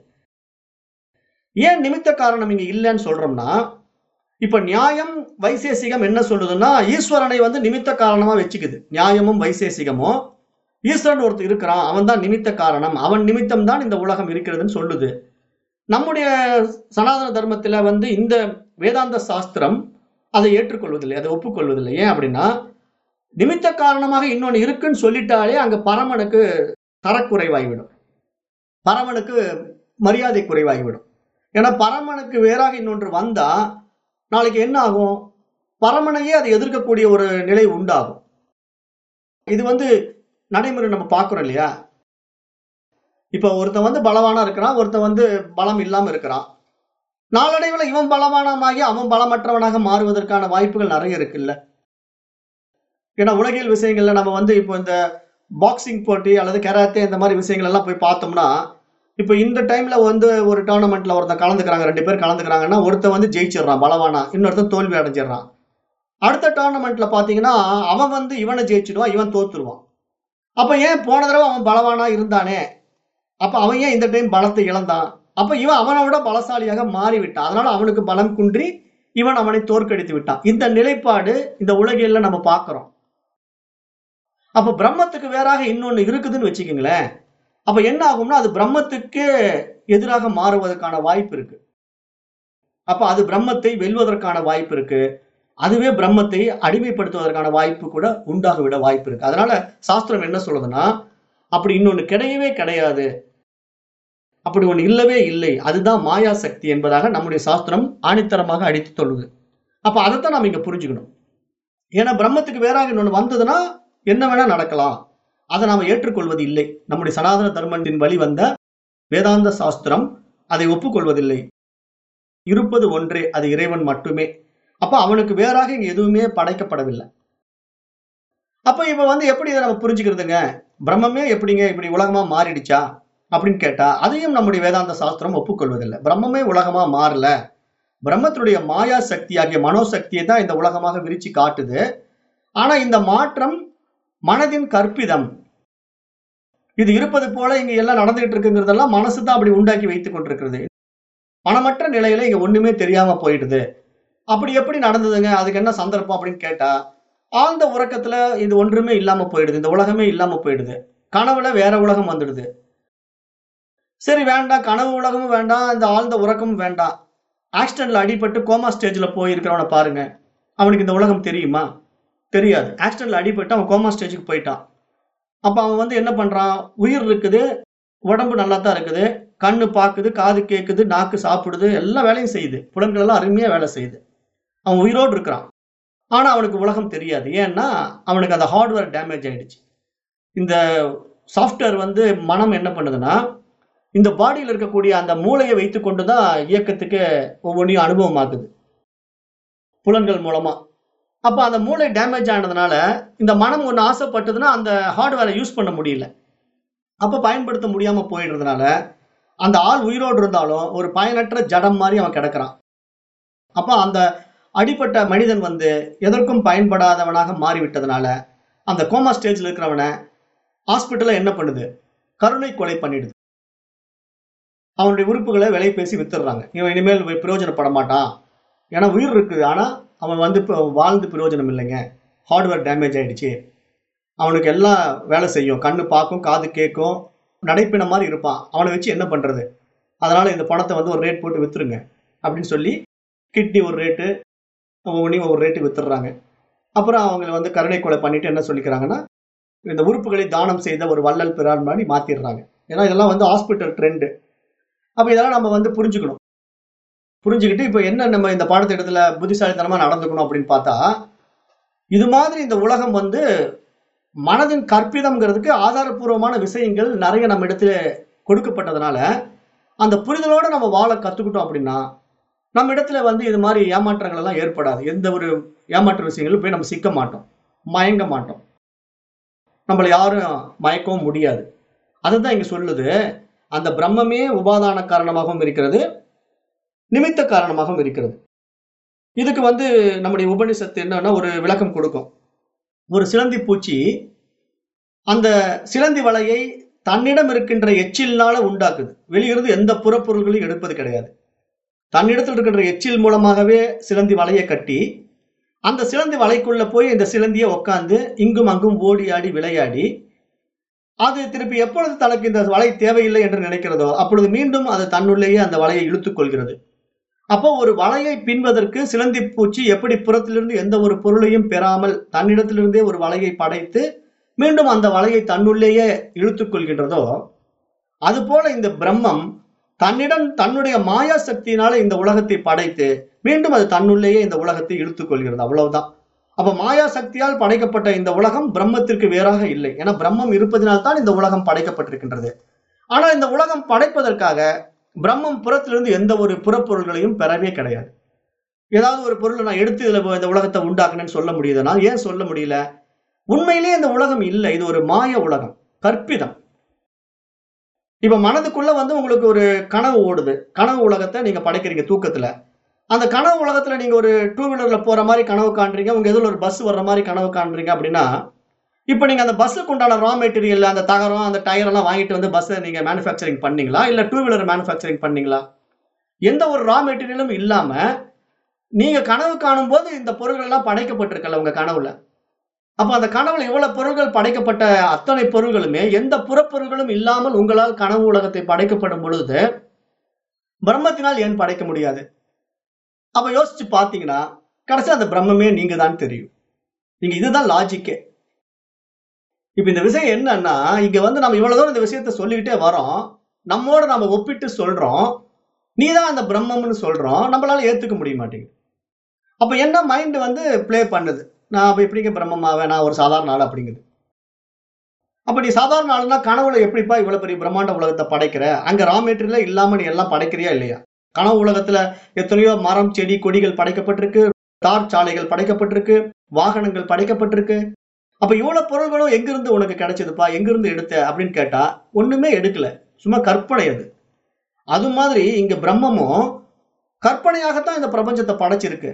ஏன் நிமித்த காரணம் இங்க இல்லைன்னு சொல்றோம்னா இப்ப நியாயம் வைசேசிகம் என்ன சொல்லுதுன்னா ஈஸ்வரனை வந்து நிமித்த காரணமா வச்சுக்குது நியாயமும் வைசேசிகமும் ஈஸ்வரன் ஒருத்தர் இருக்கிறான் அவன் தான் நிமித்த காரணம் அவன் நிமித்தம் தான் இந்த உலகம் இருக்கிறதுன்னு சொல்லுது நம்முடைய சனாதன தர்மத்துல வந்து இந்த வேதாந்த சாஸ்திரம் அதை ஏற்றுக்கொள்வதில்லை அதை ஒப்புக்கொள்வதில்லை ஏன் அப்படின்னா நிமித்த காரணமாக இன்னொன்னு இருக்குன்னு சொல்லிட்டாலே அங்க பரமனுக்கு தரக்குறைவாகிவிடும் பரமனுக்கு மரியாதை குறைவாகிவிடும் ஏன்னா பரமனுக்கு வேறாக இன்னொன்று வந்தா நாளைக்கு என்ன ஆகும் பரமனையே அதை எதிர்க்கக்கூடிய ஒரு நிலை உண்டாகும் இது வந்து நடைமுறை நம்ம பார்க்கிறோம் இல்லையா இப்ப ஒருத்தன் வந்து பலவானா இருக்கிறான் ஒருத்தன் வந்து பலம் இல்லாம இருக்கிறான் நாளடைவில் இவன் பலவானமாகி அவன் பலமற்றவனாக மாறுவதற்கான வாய்ப்புகள் நிறைய இருக்குல்ல ஏன்னா உலகியல் விஷயங்கள்ல நம்ம வந்து இப்போ இந்த பாக்ஸிங் போட்டி அல்லது கராத்தே இந்த மாதிரி விஷயங்கள் எல்லாம் போய் பார்த்தோம்னா இப்போ இந்த டைம்ல வந்து ஒரு டோர்னமெண்ட்ல ஒருத்தன் கலந்துக்கிறாங்க ரெண்டு பேர் கலந்துக்கிறாங்கன்னா ஒருத்தன் வந்து ஜெயிச்சிடுறான் பலவானா இன்னொருத்தன் தோல்வி அடைஞ்சிடுறான் அடுத்த டோர்னமெண்ட்ல பாத்தீங்கன்னா அவன் வந்து இவனை ஜெயிச்சிடுவான் இவன் தோத்துருவான் அப்ப ஏன் போன தடவை அவன் பலவானா இருந்தானே அப்ப அவன் ஏன் இந்த டைம் பலத்தை இழந்தான் அப்ப இவன் அவனை விட பலசாலியாக மாறிவிட்டான் அதனால அவனுக்கு பலம் குன்றி இவன் அவனை தோற்கடித்து விட்டான் இந்த நிலைப்பாடு இந்த உலகியல்ல நம்ம பார்க்கிறோம் அப்ப பிரம்மத்துக்கு வேறாக இன்னொன்னு இருக்குதுன்னு வச்சுக்கோங்களேன் அப்ப என்ன ஆகும்னா அது பிரம்மத்துக்கே எதிராக மாறுவதற்கான வாய்ப்பு இருக்கு அப்ப அது பிரம்மத்தை வெல்வதற்கான வாய்ப்பு இருக்கு அதுவே பிரம்மத்தை அடிமைப்படுத்துவதற்கான வாய்ப்பு கூட உண்டாக விட வாய்ப்பு இருக்கு அதனால சாஸ்திரம் என்ன சொல்லுதுன்னா அப்படி இன்னொன்னு கிடையவே கிடையாது அப்படி ஒண்ணு இல்லவே இல்லை அதுதான் மாயா சக்தி என்பதாக நம்முடைய சாஸ்திரம் ஆணித்தரமாக அடித்து சொல்லுது அப்ப அதைத்தான் நாம இங்க புரிஞ்சுக்கணும் ஏன்னா பிரம்மத்துக்கு வேறாக இன்னொன்னு வந்ததுன்னா என்ன வேணா நடக்கலாம் அதை நாம ஏற்றுக்கொள்வது இல்லை நம்முடைய சனாதன தர்மத்தின் வழி வந்த வேதாந்த சாஸ்திரம் அதை ஒப்புக்கொள்வதில்லை இருப்பது ஒன்றே அது இறைவன் மட்டுமே அப்ப அவனுக்கு வேறாக இங்க எதுவுமே படைக்கப்படவில்லை அப்ப இவ வந்து எப்படி இதை நம்ம புரிஞ்சுக்கிறதுங்க பிரம்மமே எப்படிங்க இப்படி உலகமா மாறிடுச்சா அப்படின்னு கேட்டா அதையும் நம்முடைய வேதாந்த சாஸ்திரம் ஒப்புக்கொள்வதில்லை பிரம்மமே உலகமா மாறல பிரம்மத்தினுடைய மாயா சக்தி ஆகிய மனோசக்தியை தான் இந்த உலகமாக விரிச்சு காட்டுது ஆனா இந்த மாற்றம் மனதின் கற்பிதம் இது இருப்பது போல இங்க எல்லாம் நடந்துகிட்டு இருக்குங்கிறதெல்லாம் மனசு தான் அப்படி உண்டாக்கி வைத்துக் கொண்டிருக்கிறது மனமற்ற நிலையில இங்க ஒண்ணுமே தெரியாம போயிடுது அப்படி எப்படி நடந்ததுங்க அதுக்கு என்ன சந்தர்ப்பம் அப்படின்னு கேட்டா ஆழ்ந்த உறக்கத்துல இது ஒன்றுமே இல்லாம போயிடுது இந்த உலகமே இல்லாம போயிடுது கனவுல வேற உலகம் வந்துடுது சரி வேண்டாம் கனவு உலகமும் வேண்டாம் இந்த ஆழ்ந்த உறக்கமும் வேண்டாம் ஆக்சிடென்ட்ல அடிபட்டு கோமா ஸ்டேஜ்ல போயிருக்கிறவனை பாருங்க அவனுக்கு இந்த உலகம் தெரியுமா தெரியாது ஆக்சிடென்ட்ல அடிபட்டு அவன் கோமா ஸ்டேஜுக்கு போயிட்டான் அப்ப அவன் வந்து என்ன பண்றான் உயிர் இருக்குது உடம்பு நல்லா தான் இருக்குது கண்ணு பார்க்குது காது கேட்குது நாக்கு சாப்பிடுது எல்லா வேலையும் செய்யுது புலன்கள் எல்லாம் அருமையா வேலை செய்யுது அவன் உயிரோடு இருக்கிறான் ஆனா அவனுக்கு உலகம் தெரியாது ஏன்னா அவனுக்கு அந்த ஹார்ட்வேர் டேமேஜ் ஆயிடுச்சு இந்த சாஃப்ட்வேர் வந்து மனம் என்ன பண்ணுதுன்னா இந்த பாடியில் இருக்கக்கூடிய அந்த மூளையை வைத்துக்கொண்டு தான் இயக்கத்துக்கு ஒவ்வொன்றையும் அனுபவமாக்குது புலன்கள் மூலமா அப்ப அந்த மூளை டேமேஜ் ஆனதுனால இந்த மனம் ஒன்று ஆசைப்பட்டதுன்னா அந்த ஹார்ட்வேரை யூஸ் பண்ண முடியல அப்ப பயன்படுத்த முடியாம போயிடுறதுனால அந்த ஆள் உயிரோடு இருந்தாலும் ஒரு பயனற்ற ஜடம் மாதிரி அவன் கிடக்குறான் அப்ப அந்த அடிப்பட்ட மனிதன் வந்து எதற்கும் பயன்படாதவனாக மாறிவிட்டதுனால அந்த கோமா ஸ்டேஜ்ல இருக்கிறவனை ஹாஸ்பிட்டல்ல என்ன பண்ணுது கருணை கொலை பண்ணிடுது அவனுடைய உறுப்புகளை விலை பேசி வித்துடுறாங்க இவன் இனிமேல் பிரயோஜனப்பட மாட்டான் ஏன்னா உயிர் இருக்குது ஆனா அவன் வந்து இப்போ வாழ்ந்து பிரயோஜனம் இல்லைங்க ஹார்ட்வேர் டேமேஜ் ஆயிடுச்சு அவனுக்கு எல்லாம் வேலை செய்யும் கண்ணு பார்க்கும் காது கேட்கும் நடைப்பின மாதிரி இருப்பான் அவனை வச்சு என்ன பண்றது அதனால இந்த பணத்தை வந்து ஒரு ரேட் போட்டு வித்துருங்க அப்படின்னு சொல்லி கிட்னி ஒரு ரேட்டு ஒவ்வொன்றையும் ஒவ்வொரு ரேட்டு வித்துடுறாங்க அப்புறம் அவங்கள வந்து கருணை கொலை பண்ணிட்டு என்ன சொல்லிக்கிறாங்கன்னா இந்த உறுப்புகளை தானம் செய்த ஒரு வள்ளல் பிறான் மாதிரி மாத்திடுறாங்க ஏன்னா இதெல்லாம் வந்து ஹாஸ்பிட்டல் ட்ரெண்டு அப்ப இதெல்லாம் நம்ம வந்து புரிஞ்சுக்கணும் புரிஞ்சுக்கிட்டு இப்போ என்ன நம்ம இந்த பாடத்திட்டத்துல புத்திசாலித்தனமா நடந்துக்கணும் அப்படின்னு பார்த்தா இது மாதிரி இந்த உலகம் வந்து மனதின் கற்பிதம்ங்கிறதுக்கு ஆதாரபூர்வமான விஷயங்கள் நிறைய நம்ம இடத்துல கொடுக்கப்பட்டதுனால அந்த புரிதலோட நம்ம வாழ கத்துக்கிட்டோம் அப்படின்னா நம்ம இடத்துல வந்து இது மாதிரி ஏமாற்றங்கள் எல்லாம் ஏற்படாது எந்த ஒரு ஏமாற்ற விஷயங்களும் போய் நம்ம சிக்க மாட்டோம் மயங்க மாட்டோம் நம்மளை யாரும் மயக்கவும் முடியாது அதுதான் இங்க சொல்லுது அந்த பிரம்மமே உபாதான காரணமாகவும் இருக்கிறது நிமித்த காரணமாகவும் இருக்கிறது இதுக்கு வந்து நம்முடைய உபனிஷத்து என்னன்னா ஒரு விளக்கம் கொடுக்கும் ஒரு சிலந்தி பூச்சி அந்த சிலந்தி வலையை தன்னிடம் இருக்கின்ற எச்சில்னால உண்டாக்குது வெளியிருந்து எந்த புறப்பொருள்களையும் எடுப்பது கிடையாது தன்னிடத்தில் இருக்கின்ற எச்சில் மூலமாகவே சிலந்தி வலையை கட்டி அந்த சிலந்தி வலைக்குள்ள போய் இந்த சிலந்தியை உட்காந்து இங்கும் அங்கும் ஓடி ஆடி விளையாடி அது திருப்பி எப்பொழுது தனக்கு இந்த வலை தேவையில்லை என்று நினைக்கிறதோ அப்பொழுது மீண்டும் அது தன்னுள்ளேயே அந்த வலையை இழுத்துக் கொள்கிறது அப்போ ஒரு வலையை பின்வதற்கு சிலந்தி பூச்சி எப்படி புறத்திலிருந்து எந்த ஒரு பொருளையும் பெறாமல் தன்னிடத்திலிருந்தே ஒரு வலையை படைத்து மீண்டும் அந்த வலையை தன்னுள்ளேயே இழுத்துக் கொள்கின்றதோ அதுபோல இந்த பிரம்மம் தன்னிடம் தன்னுடைய மாயா சக்தியினால இந்த உலகத்தை படைத்து மீண்டும் அது தன்னுள்ளேயே இந்த உலகத்தை இழுத்துக் கொள்கிறது அவ்வளவுதான் அப்ப மாயா சக்தியால் படைக்கப்பட்ட இந்த உலகம் பிரம்மத்திற்கு வேறாக இல்லை ஏன்னா பிரம்மம் இருப்பதினால்தான் இந்த உலகம் படைக்கப்பட்டிருக்கின்றது ஆனா இந்த உலகம் படைப்பதற்காக பிரம்மம் புறத்திலிருந்து எந்த ஒரு புறப்பொருள்களையும் பெறவே கிடையாது ஏதாவது ஒரு பொருளை நான் எடுத்து இதுல இந்த உலகத்தை உண்டாக்குனேன்னு சொல்ல முடியுதுன்னா ஏன் சொல்ல முடியல உண்மையிலேயே இந்த உலகம் இல்லை இது ஒரு மாய உலகம் கற்பிதம் இப்ப மனதுக்குள்ள வந்து உங்களுக்கு ஒரு கனவு ஓடுது கனவு உலகத்தை நீங்க படைக்கிறீங்க தூக்கத்துல அந்த கனவு உலகத்துல நீங்க ஒரு டூ வீலர்ல போற மாதிரி கனவு காண்றீங்க உங்க எதில் ஒரு பஸ் வர்ற மாதிரி கனவு காண்றீங்க அப்படின்னா இப்போ நீங்க அந்த பஸ்ஸுக்கு உண்டான ரா மெட்டீரியல் அந்த தகரம் அந்த டயர் எல்லாம் வாங்கிட்டு வந்து பஸ்ஸை நீங்க மேனுஃபேக்சரிங் பண்ணீங்களா இல்ல டூ வீலர் மேனுஃபேக்சரிங் பண்ணீங்களா எந்த ஒரு ரா மெட்டீரியலும் இல்லாம நீங்க கனவு காணும் போது இந்த பொருள்கள் எல்லாம் படைக்கப்பட்டிருக்கல உங்க கனவுல அப்ப அந்த கனவுல இவ்வளவு பொருள்கள் படைக்கப்பட்ட அத்தனை பொருள்களுமே எந்த புறப்பொருள்களும் இல்லாமல் உங்களால் கனவு உலகத்தை படைக்கப்படும் பொழுது பிரம்மத்தினால் ஏன் படைக்க முடியாது அப்ப யோசிச்சு பாத்தீங்கன்னா கடைசி அந்த பிரம்மமே நீங்க தான் தெரியும் நீங்க இதுதான் லாஜிக்கே இப்ப இந்த விஷயம் என்னன்னா இங்க வந்து நம்ம இவ்வளவு தூரம் இந்த விஷயத்த சொல்லிக்கிட்டே வரோம் நம்மோட நம்ம ஒப்பிட்டு சொல்றோம் நீதான் அந்த பிரம்மம்னு சொல்றோம் நம்மளால ஏத்துக்க முடிய மாட்டேங்குது அப்ப என்ன மைண்ட் வந்து ப்ளே பண்ணுது நான் அப்ப எப்படிங்க பிரம்மமாவேன் நான் ஒரு சாதாரண ஆள் அப்படிங்குது அப்ப நீ சாதாரண ஆளுனா கனவுல எப்படிப்பா இவ்வளவு பெரிய பிரம்மாண்ட உலகத்தை படைக்கிற அங்க ரா மெட்டீரியல இல்லாம நீ எல்லாம் படைக்கிறியா இல்லையா கனவு உலகத்துல எத்தனையோ மரம் செடி கொடிகள் படைக்கப்பட்டிருக்கு தார் சாலைகள் படைக்கப்பட்டிருக்கு வாகனங்கள் படைக்கப்பட்டிருக்கு அப்ப இவ்வளவு பொருள்களும் எங்கிருந்து உனக்கு கிடைச்சதுப்பா எங்கிருந்து எடுத்த அப்படின்னு கேட்டா ஒண்ணுமே எடுக்கல சும்மா கற்பனை அது அது மாதிரி இங்க பிரம்மமும் கற்பனையாகத்தான் இந்த பிரபஞ்சத்தை படைச்சிருக்கு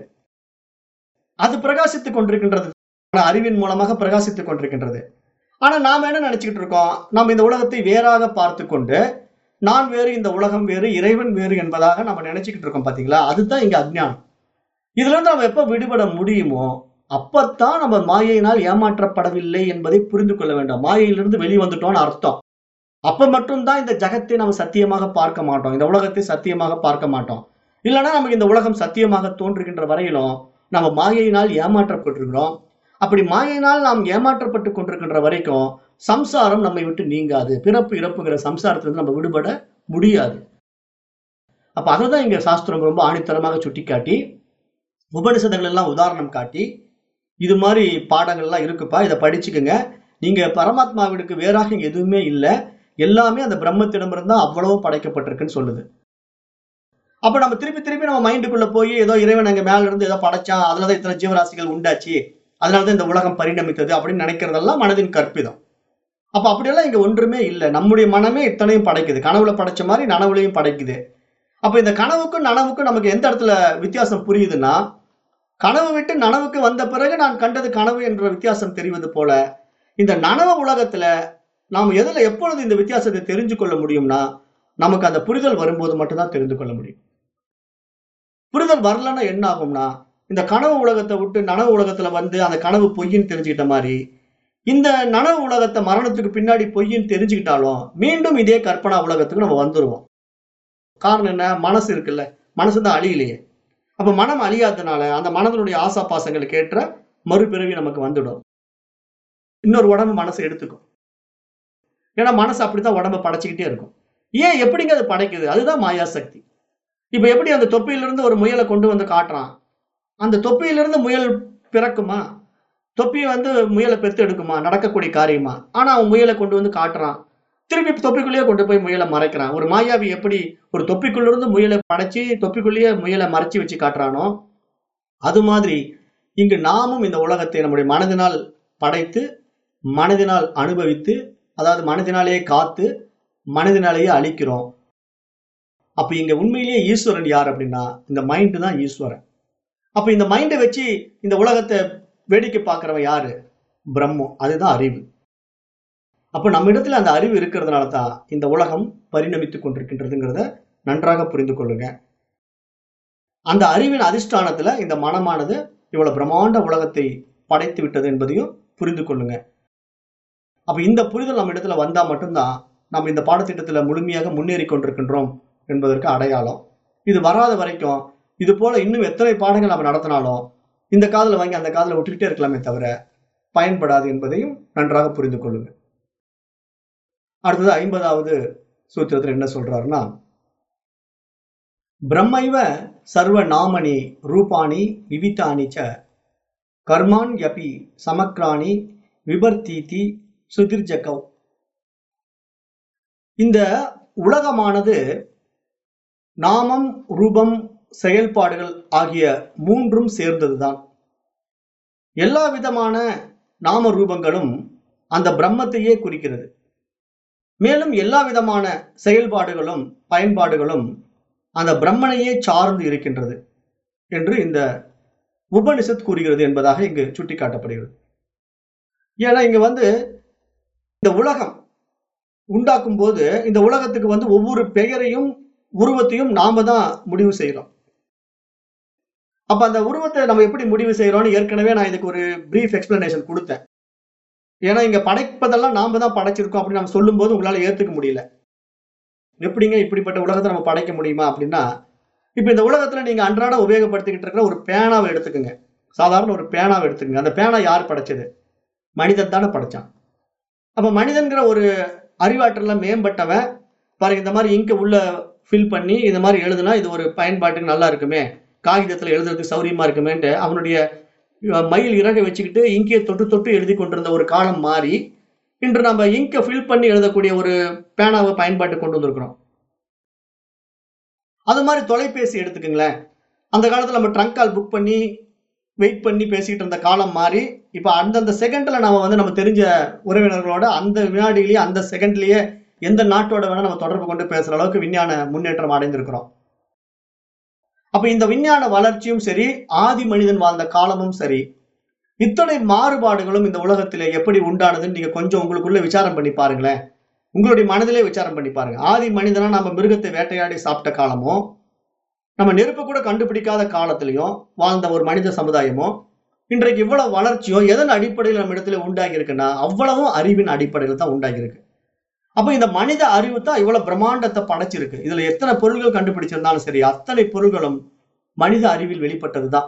அது பிரகாசித்துக் கொண்டிருக்கின்றது ஆனா அறிவின் மூலமாக பிரகாசித்துக் கொண்டிருக்கின்றது ஆனா நாம என்ன நினைச்சுக்கிட்டு இருக்கோம் நாம் இந்த உலகத்தை வேறாக பார்த்து கொண்டு நான் வேறு இந்த உலகம் வேறு இறைவன் வேறு என்பதாக நம்ம நினைச்சுக்கிட்டு இருக்கோம் பாத்தீங்களா அதுதான் இங்க அஜ்ஞானம் இதுல இருந்து நம்ம எப்ப விடுபட முடியுமோ அப்பத்தான் நம்ம மாயையினால் ஏமாற்றப்படவில்லை என்பதை புரிந்து கொள்ள வேண்டும் மாயையிலிருந்து வெளியே வந்துட்டோம்னு அர்த்தம் அப்ப மட்டும்தான் இந்த ஜகத்தை நம்ம சத்தியமாக பார்க்க மாட்டோம் இந்த உலகத்தை சத்தியமாக பார்க்க மாட்டோம் இல்லைன்னா நமக்கு இந்த உலகம் சத்தியமாக தோன்றுகின்ற வரையிலும் நம்ம மாயையினால் ஏமாற்றப்பட்டிருக்கிறோம் அப்படி மாயையினால் நாம் ஏமாற்றப்பட்டு கொண்டிருக்கின்ற வரைக்கும் சம்சாரம் நம்மை விட்டு நீங்காது பிறப்பு இறப்புங்கிற சம்சாரத்திலிருந்து நம்ம விடுபட முடியாது அப்ப அதை இங்க சாஸ்திரம் ரொம்ப ஆணித்தரமாக சுட்டிக்காட்டி உபனிஷதங்கள் எல்லாம் உதாரணம் காட்டி இது மாதிரி பாடங்கள்லாம் இருக்குப்பா இதை படிச்சுக்குங்க நீங்க பரமாத்மாவிற்கு வேறாக இங்க எதுவுமே இல்லை எல்லாமே அந்த பிரம்மத்திடமிருந்து தான் அவ்வளவு படைக்கப்பட்டிருக்குன்னு சொல்லுது அப்ப நம்ம திருப்பி திருப்பி நம்ம மைண்டுக்குள்ள போய் ஏதோ இறைவன் அங்க மேல இருந்து ஏதோ படைச்சான் அதுலதான் இத்தனை ஜீவராசிகள் உண்டாச்சு அதனாலதான் இந்த உலகம் பரிணமித்தது அப்படின்னு நினைக்கிறதெல்லாம் மனதின் கற்பிதம் அப்ப அப்படியெல்லாம் இங்க ஒன்றுமே இல்லை நம்முடைய மனமே இத்தனையும் படைக்குது கனவுல படைச்ச மாதிரி நனவுலையும் படைக்குது அப்ப இந்த கனவுக்கும் நனவுக்கும் நமக்கு எந்த இடத்துல வித்தியாசம் புரியுதுன்னா கனவு விட்டு நனவுக்கு வந்த பிறகு நான் கண்டது கனவு என்ற வித்தியாசம் தெரிவது போல இந்த நனவு உலகத்துல நாம் எதுல எப்பொழுது இந்த வித்தியாசத்தை தெரிஞ்சு கொள்ள முடியும்னா நமக்கு அந்த புரிதல் வரும்போது மட்டும்தான் தெரிந்து கொள்ள முடியும் புரிதல் வரலன்னா என்ன ஆகும்னா இந்த கனவு உலகத்தை விட்டு நனவு உலகத்துல வந்து அந்த கனவு பொய்ன்னு தெரிஞ்சுக்கிட்ட மாதிரி இந்த நனவு உலகத்தை மரணத்துக்கு பின்னாடி பொய்ன்னு தெரிஞ்சுக்கிட்டாலும் மீண்டும் இதே கற்பனா உலகத்துக்கு நம்ம வந்துருவோம் காரணம் என்ன மனசு இருக்குல்ல மனசு தான் அழியலையே அப்ப மனம் அழியாததுனால அந்த மனதனுடைய ஆசா பாசங்களுக்கு ஏற்ற மறுபிறவி நமக்கு வந்துடும் இன்னொரு உடம்பு மனசு எடுத்துக்கும் ஏன்னா மனசு அப்படித்தான் உடம்ப படைச்சுக்கிட்டே இருக்கும் ஏன் எப்படிங்க அது படைக்குது அதுதான் மாயா சக்தி இப்ப எப்படி அந்த தொப்பியிலிருந்து ஒரு முயலை கொண்டு வந்து காட்டுறான் அந்த தொப்பியிலிருந்து முயல் பிறக்குமா தொப்பி வந்து முயலை பெத்து எடுக்குமா நடக்கக்கூடிய காரியமா ஆனா அவன் முயலை கொண்டு வந்து காட்டுறான் திருப்பி தொப்பிக்குள்ளேயே கொண்டு போய் முயலை மறைக்கிறான் ஒரு மாயாவி எப்படி ஒரு தொப்பிக்குள்ள இருந்து முயலை படைச்சு தொப்பிக்குள்ளேயே முயலை மறைச்சு வச்சு காட்டுறானோ அது மாதிரி இங்கு நாமும் இந்த உலகத்தை நம்முடைய மனதினால் படைத்து மனதினால் அனுபவித்து அதாவது மனதினாலேயே காத்து மனதினாலேயே அழிக்கிறோம் அப்ப இங்க உண்மையிலேயே ஈஸ்வரன் யார் அப்படின்னா இந்த மைண்டு தான் ஈஸ்வரன் அப்ப இந்த மைண்டை வச்சு இந்த உலகத்தை வேடிக்கை பார்க்கிறவன் யாரு பிரம்மம் அதுதான் அறிவு அப்ப நம்ம இடத்துல அந்த அறிவு இருக்கிறதுனால தான் இந்த உலகம் பரிணமித்துக் கொண்டிருக்கின்றதுங்கிறத நன்றாக புரிந்து கொள்ளுங்க அந்த அறிவின் அதிஷ்டானத்துல இந்த மனமானது இவ்வளவு பிரம்மாண்ட உலகத்தை படைத்து விட்டது என்பதையும் புரிந்து கொள்ளுங்க அப்ப இந்த புரிதல் நம்ம இடத்துல வந்தா மட்டும்தான் நம்ம இந்த பாடத்திட்டத்துல முழுமையாக முன்னேறி கொண்டிருக்கின்றோம் என்பதற்கு அடையாளம் இது வராத வரைக்கும் இது போல இன்னும் எத்தனை பாடங்கள் நம்ம நடத்தினாலும் இந்த காதுல வாங்கி அந்த காதுல விட்டுக்கிட்டே இருக்கலாமே தவிர பயன்படாது என்பதையும் நன்றாக புரிந்து கொள்ளுங்க அடுத்தது ஐம்பதாவது சூத்திரத்தில் என்ன சொல்றாருன்னா பிரம்மைவ சர்வ நாமனி ரூபாணி விவிதானி ச கர்மான் யபி சமக்ராணி விபர்த்தீதி சுதிர்ஜகவ் இந்த உலகமானது நாமம் ரூபம் செயல்பாடுகள் ஆகிய மூன்றும் சேர்ந்ததுதான் எல்லா விதமான நாம ரூபங்களும் அந்த பிரம்மத்தையே குறிக்கிறது மேலும் எல்லா விதமான செயல்பாடுகளும் பயன்பாடுகளும் அந்த பிரம்மனையே சார்ந்து இருக்கின்றது என்று இந்த உபனிஷத் கூறுகிறது என்பதாக இங்கு சுட்டிக்காட்டப்படுகிறது ஏன்னா இங்க வந்து இந்த உலகம் உண்டாக்கும் போது இந்த உலகத்துக்கு வந்து ஒவ்வொரு பெயரையும் உருவத்தையும் நாம தான் முடிவு செய்யறோம் அப்ப அந்த உருவத்தை நம்ம எப்படி முடிவு செய்யறோம்னு ஏற்கனவே நான் இதுக்கு ஒரு பிரீஃப் எக்ஸ்பிளனேஷன் கொடுத்தேன் ஏன்னா இங்க படைப்பதெல்லாம் நாம தான் படைச்சிருக்கோம் அப்படின்னு நம்ம சொல்லும் போது உங்களால ஏத்துக்க முடியல எப்படிங்க இப்படிப்பட்ட உலகத்தை நம்ம படைக்க முடியுமா அப்படின்னா இப்ப இந்த உலகத்துல நீங்க அன்றாட உபயோகப்படுத்திக்கிட்டு இருக்கிற ஒரு பேனாவை எடுத்துக்கோங்க சாதாரண ஒரு பேனாவை எடுத்துக்கோங்க அந்த பேனா யார் படைச்சது மனிதன் தானே படைச்சான் அப்ப மனிதன்கிற ஒரு அறிவாற்றல்ல மேம்பட்டவன் பாருங்க இந்த மாதிரி இங்க உள்ள ஃபில் பண்ணி இந்த மாதிரி எழுதுனா இது ஒரு பயன்பாட்டுக்கு நல்லா இருக்குமே காகிதத்துல எழுதுறதுக்கு சௌரியமா இருக்குமேன்ட்டு அவனுடைய அஹ், மயில் இறகை வச்சுக்கிட்டு இங்கே தொட்டு தொட்டு எழுதி கொண்டிருந்த ஒரு காலம் மாறி இன்று நம்ம இங்கை ஃபில் பண்ணி எழுதக்கூடிய ஒரு பேனாவை பயன்பாட்டு கொண்டு வந்திருக்கிறோம் அது மாதிரி தொலைபேசி எடுத்துக்கோங்களேன் அந்த காலத்துல நம்ம ட்ரங்க் கால் புக் பண்ணி வெயிட் பண்ணி பேசிக்கிட்டு இருந்த காலம் மாறி இப்போ அந்தந்த செகண்ட்ல நம்ம வந்து நம்ம தெரிஞ்ச உறவினர்களோட அந்த வினாடியிலேயே அந்த செகண்ட்லயே எந்த நாட்டோட வேணா நம்ம தொடர்பு கொண்டு பேசுற அளவுக்கு விஞ்ஞான முன்னேற்றம் அடைந்திருக்கிறோம் அப்ப இந்த விஞ்ஞான வளர்ச்சியும் சரி ஆதி மனிதன் வாழ்ந்த காலமும் சரி இத்தனை மாறுபாடுகளும் இந்த உலகத்திலே எப்படி உண்டானதுன்னு நீங்க கொஞ்சம் உங்களுக்குள்ள விசாரம் பண்ணி பாருங்களேன் உங்களுடைய மனதிலே விசாரம் பண்ணி பாருங்க ஆதி மனிதனா நம்ம மிருகத்தை வேட்டையாடி சாப்பிட்ட காலமும் நம்ம நெருப்பு கூட கண்டுபிடிக்காத காலத்திலையும் வாழ்ந்த ஒரு மனித சமுதாயமும் இன்றைக்கு இவ்வளவு வளர்ச்சியும் எதன் அடிப்படையில் நம்ம இடத்துல உண்டாகி இருக்குன்னா அவ்வளவும் அறிவின் அடிப்படையில் தான் உண்டாகி இருக்கு அப்ப இந்த மனித அறிவு தான் இவ்வளவு பிரம்மாண்டத்தை படைச்சிருக்கு இதுல எத்தனை பொருள்கள் கண்டுபிடிச்சிருந்தாலும் சரி அத்தனை பொருள்களும் மனித அறிவில் வெளிப்பட்டதுதான்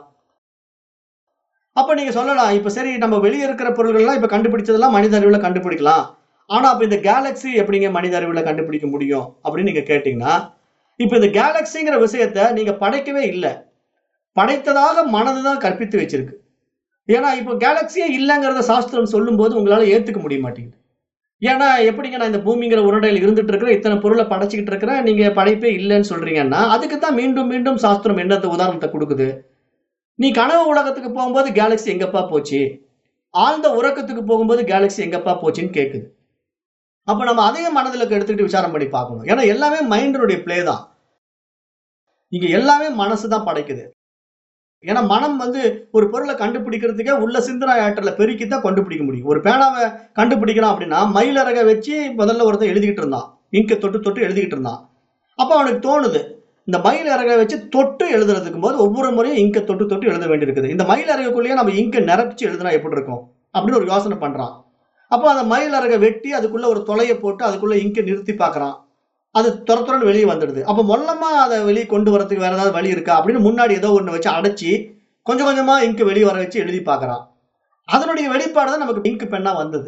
அப்ப நீங்க சொல்லலாம் இப்ப சரி நம்ம வெளியே இருக்கிற பொருள்கள்லாம் இப்ப கண்டுபிடிச்சதெல்லாம் மனித அறிவுல கண்டுபிடிக்கலாம் ஆனா அப்ப இந்த கேலக்ஸி எப்படிங்க மனித அறிவுல கண்டுபிடிக்க முடியும் அப்படின்னு நீங்க கேட்டீங்கன்னா இப்ப இந்த கேலக்சிங்கிற விஷயத்த நீங்க படைக்கவே இல்லை படைத்ததாக மனதுதான் கற்பித்து வச்சிருக்கு ஏன்னா இப்போ கேலக்சியே இல்லைங்கிறத சாஸ்திரம் சொல்லும்போது உங்களால ஏத்துக்க முடிய மாட்டேங்குது ஏன்னா எப்படிங்க நான் இந்த பூமிங்கிற உருண்டையில் இருந்துட்டு இருக்கிறேன் இத்தனை பொருளை படைச்சிக்கிட்டு இருக்கிறேன் நீங்க படைப்பே இல்லைன்னு சொல்றீங்கன்னா அதுக்கு தான் மீண்டும் மீண்டும் சாஸ்திரம் என்னத்த உதாரணத்தை கொடுக்குது நீ கனவு உலகத்துக்கு போகும்போது கேலக்ஸி எங்கப்பா போச்சு ஆழ்ந்த உறக்கத்துக்கு போகும்போது கேலக்ஸி எங்கப்பா போச்சுன்னு கேட்குது அப்ப நம்ம அதையும் மனதில் எடுத்துக்கிட்டு விசாரம் பண்ணி பார்க்கணும் ஏன்னா எல்லாமே மைண்டினுடைய பிளே தான் இங்க எல்லாமே மனசு தான் படைக்குது ஏன்னா மனம் வந்து ஒரு பொருளை கண்டுபிடிக்கிறதுக்கே உள்ள சிந்தனை ஆற்றலை பெருக்கி தான் கண்டுபிடிக்க முடியும் ஒரு பேனாவை கண்டுபிடிக்கலாம் அப்படின்னா மயிலறக வச்சு முதல்ல ஒருத்தன் எழுதிக்கிட்டு இருந்தான் இங்க தொட்டு தொட்டு எழுதிக்கிட்டு இருந்தான் அப்போ அவனுக்கு தோணுது இந்த மயில் இறகை வச்சு தொட்டு எழுதுறதுக்கும் போது ஒவ்வொரு முறையும் இங்க தொட்டு தொட்டு எழுத வேண்டியிருக்குது இந்த மயில் இறகுக்குள்ளேயே நம்ம இங்க நிரப்பிச்சு எழுதுனா எப்படி இருக்கும் அப்படின்னு ஒரு யோசனை பண்றான் அப்போ அந்த மயில் இறகை வெட்டி அதுக்குள்ள ஒரு தொலையை போட்டு அதுக்குள்ள இங்க நிறுத்தி பார்க்கறான் அது துர துறன்னு வெளியே வந்துடுது அப்போ மொல்லமா அதை வெளியே கொண்டு வரதுக்கு வேற ஏதாவது வழி இருக்கா அப்படின்னு முன்னாடி ஏதோ ஒன்று வச்சு அடைச்சி கொஞ்சம் கொஞ்சமா இங்கு வெளியே வர வச்சு எழுதி பார்க்கறான் அதனுடைய வெளிப்பாடு தான் நமக்கு இங்கு பெண்ணா வந்தது